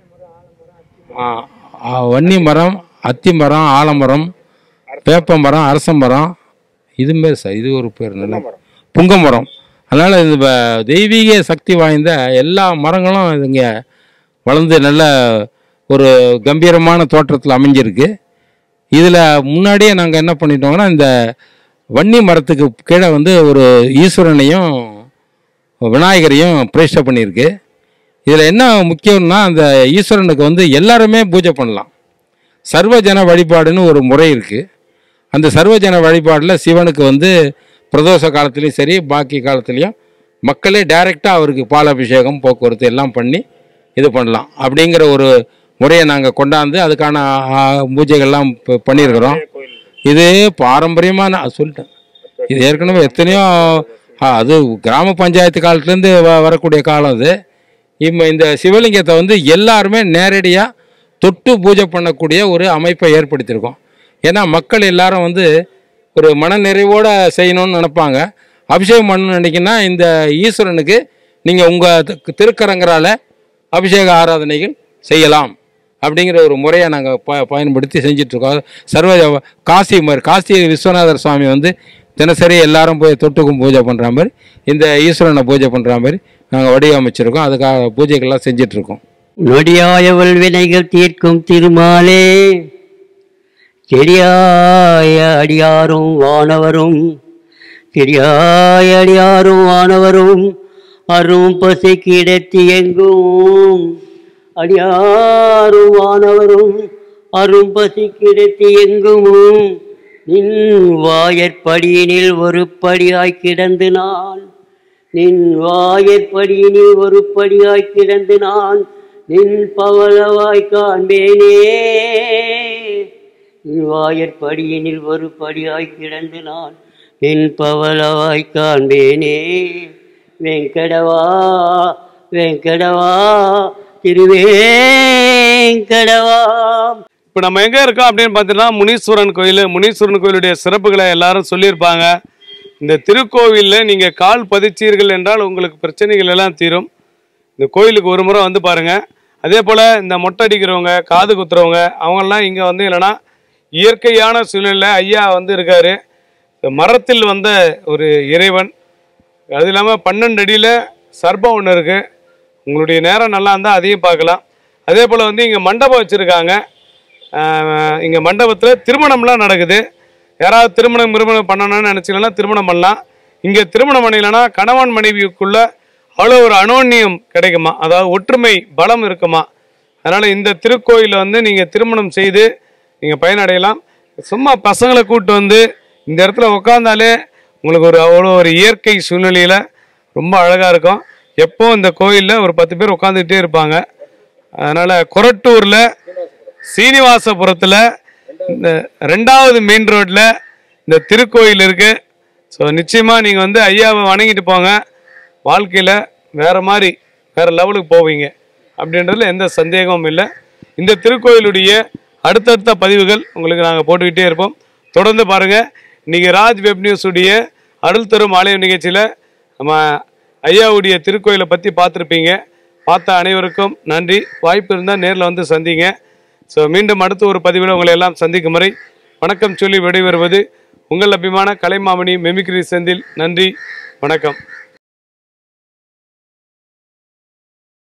வன்னி மரம் அத்தி மரம் ஆலமரம் வேப்ப மரம் அரச மரம் இது மாரி சார் இது ஒரு பேர் நல்ல புங்க மரம் அதனால் இந்த ப- தெய்வீக சக்தி வாய்ந்த எல்லா மரங்களும் இங்கே வளர்ந்து நல்ல ஒரு கம்பீரமான தோற்றத்தில் அமைஞ்சிருக்கு இதில் முன்னாடியே நாங்கள் என்ன பண்ணிட்டோம்னா இந்த வன்னி மரத்துக்கு கீழே வந்து ஒரு ஈஸ்வரனையும் விநாயகரையும் பிரதிஷ்டை பண்ணியிருக்கு இதில் என்ன முக்கியம்னா அந்த ஈஸ்வரனுக்கு வந்து எல்லாருமே பூஜை பண்ணலாம் சர்வஜன வழிபாடுன்னு ஒரு முறை இருக்குது அந்த சர்வஜன வழிபாடில் சிவனுக்கு வந்து பிரதோஷ காலத்துலேயும் சரி பாக்கி காலத்துலேயும் மக்களே டைரெக்டாக அவருக்கு பாலாபிஷேகம் போக்குவரத்து எல்லாம் பண்ணி இது பண்ணலாம் அப்படிங்கிற ஒரு முறையை நாங்கள் கொண்டாந்து அதுக்கான ஆ, பூஜைகள்லாம் இப்போ பண்ணியிருக்கிறோம் இது பாரம்பரியமாக நான் சொல்லிட்டேன் இது ஏற்கனவே எத்தனையோ ஆ, அது கிராம பஞ்சாயத்து காலத்துலேருந்து வ வரக்கூடிய காலம் அது இப்போ இந்த சிவலிங்கத்தை வந்து எல்லாருமே நேரடியாக தொட்டு பூஜை பண்ணக்கூடிய ஒரு அமைப்பை ஏற்படுத்தியிருக்கோம் ஏன்னா மக்கள் எல்லாரும் வந்து ஒரு மனநிறைவோடு செய்யணும்னு நினைப்பாங்க அபிஷேகம் பண்ணணும்னு நினைக்கினா இந்த ஈஸ்வரனுக்கு நீங்கள் உங்கள் திருக்கரங்கரால் அபிஷேக ஆராதனைகள் செய்யலாம் அப்படிங்கிற ஒரு முறையை நாங்கள் ப பயன்படுத்தி செஞ்சிட்ருக்கோம் சர்வ காசி மாதிரி காசி விஸ்வநாதர் சுவாமி வந்து தினசரி எல்லாரும் போய் தொட்டுக்கும் பூஜை பண்ணுற மாதிரி இந்த ஈஸ்வரனை பூஜை பண்ணுற மாதிரி நாங்கள் வடிவமைச்சிருக்கோம் அதுக்காக பூஜைகள்லாம் செஞ்சிட்ருக்கோம் நொடியாயவள் வினைகள் தீர்க்கும் திருமாலே தெரியாய அடியாரும் வானவரும் தெரியாய அடியாரும் வானவரும் அரும் பசி கிடத்தி எங்கும் அடியாரும் வானவரும் அரும் பசி கிடத்தி எங்கும் நின் வாயற்படியினில் ஒரு படியாய் கிடந்து நான் நின் வாயற்படியினில் ஒரு படியாய் கிடந்து நான் நின் பவளவாய் காண்பேனே நின் வாயற்படியினில் ஒரு படியாய் கிடந்து நான் நின் பவளவாய் காண்பேனே வெங்கடவா வெங்கடவா திருவேங்கடவா இப்போ நம்ம எங்கே இருக்கோம் அப்படின்னு பார்த்தீங்கன்னா முனீஸ்வரன் கோயில் முனீஸ்வரன் கோயிலுடைய சிறப்புகளை எல்லாரும் சொல்லியிருப்பாங்க இந்த திருக்கோவிலில் நீங்கள் கால் பதிச்சீர்கள் என்றால் உங்களுக்கு பிரச்சனைகள் எல்லாம் தீரும் இந்த கோயிலுக்கு ஒரு முறை வந்து பாருங்க அதே போல் இந்த மொட்டை அடிக்கிறவங்க காது குத்துறவங்க அவங்கெல்லாம் இங்கே வந்து இல்லைன்னா இயற்கையான சூழ்நிலை ஐயா வந்து இருக்காரு இந்த மரத்தில் வந்த ஒரு இறைவன் அது இல்லாமல் பன்னெண்டு அடியில் சர்ப்பம் ஒன்று இருக்குது உங்களுடைய நேரம் நல்லா இருந்தால் அதையும் பார்க்கலாம் அதே போல் வந்து இங்கே மண்டபம் வச்சுருக்காங்க இங்கே மண்டபத்தில் திருமணம்லாம் நடக்குது யாராவது திருமணம் திருமணம் பண்ணணும்னு நினச்சிங்கன்னா திருமணம் பண்ணலாம் இங்கே திருமணம் பண்ணலைன்னா கணவன் மனைவிக்குள்ள அவ்வளோ ஒரு அனோன்யம் கிடைக்குமா அதாவது ஒற்றுமை பலம் இருக்குமா அதனால் இந்த திருக்கோயிலில் வந்து நீங்கள் திருமணம் செய்து நீங்கள் பயனடையலாம் சும்மா பசங்களை கூப்பிட்டு வந்து இந்த இடத்துல உட்காந்தாலே உங்களுக்கு ஒரு அவ்வளோ ஒரு இயற்கை சூழ்நிலையில் ரொம்ப அழகாக இருக்கும் எப்போ இந்த கோயிலில் ஒரு பத்து பேர் உட்காந்துக்கிட்டே இருப்பாங்க அதனால் கொரட்டூரில் சீனிவாசபுரத்தில் இந்த ரெண்டாவது மெயின் ரோட்டில் இந்த திருக்கோயில் இருக்குது ஸோ நிச்சயமாக நீங்கள் வந்து ஐயாவை வணங்கிட்டு போங்க வாழ்க்கையில் வேறு மாதிரி வேறு லெவலுக்கு போவீங்க அப்படின்றதுல எந்த சந்தேகமும் இல்லை இந்த திருக்கோயிலுடைய அடுத்தடுத்த பதிவுகள் உங்களுக்கு நாங்கள் போட்டுக்கிட்டே இருப்போம் தொடர்ந்து பாருங்கள் இன்றைக்கி ராஜ் வெப் நியூஸுடைய அருள் தரும் ஆலய நிகழ்ச்சியில் நம்ம ஐயாவுடைய திருக்கோயிலை பற்றி பார்த்துருப்பீங்க பார்த்த அனைவருக்கும் நன்றி வாய்ப்பு இருந்தால் நேரில் வந்து சந்திங்க ஸோ மீண்டும் அடுத்த ஒரு பதிவில் உங்களை எல்லாம் சந்திக்கும் வரை வணக்கம் சொல்லி விடைபெறுவது உங்கள் அபிமான கலைமாமணி மெமிக்ரி செந்தில் நன்றி வணக்கம்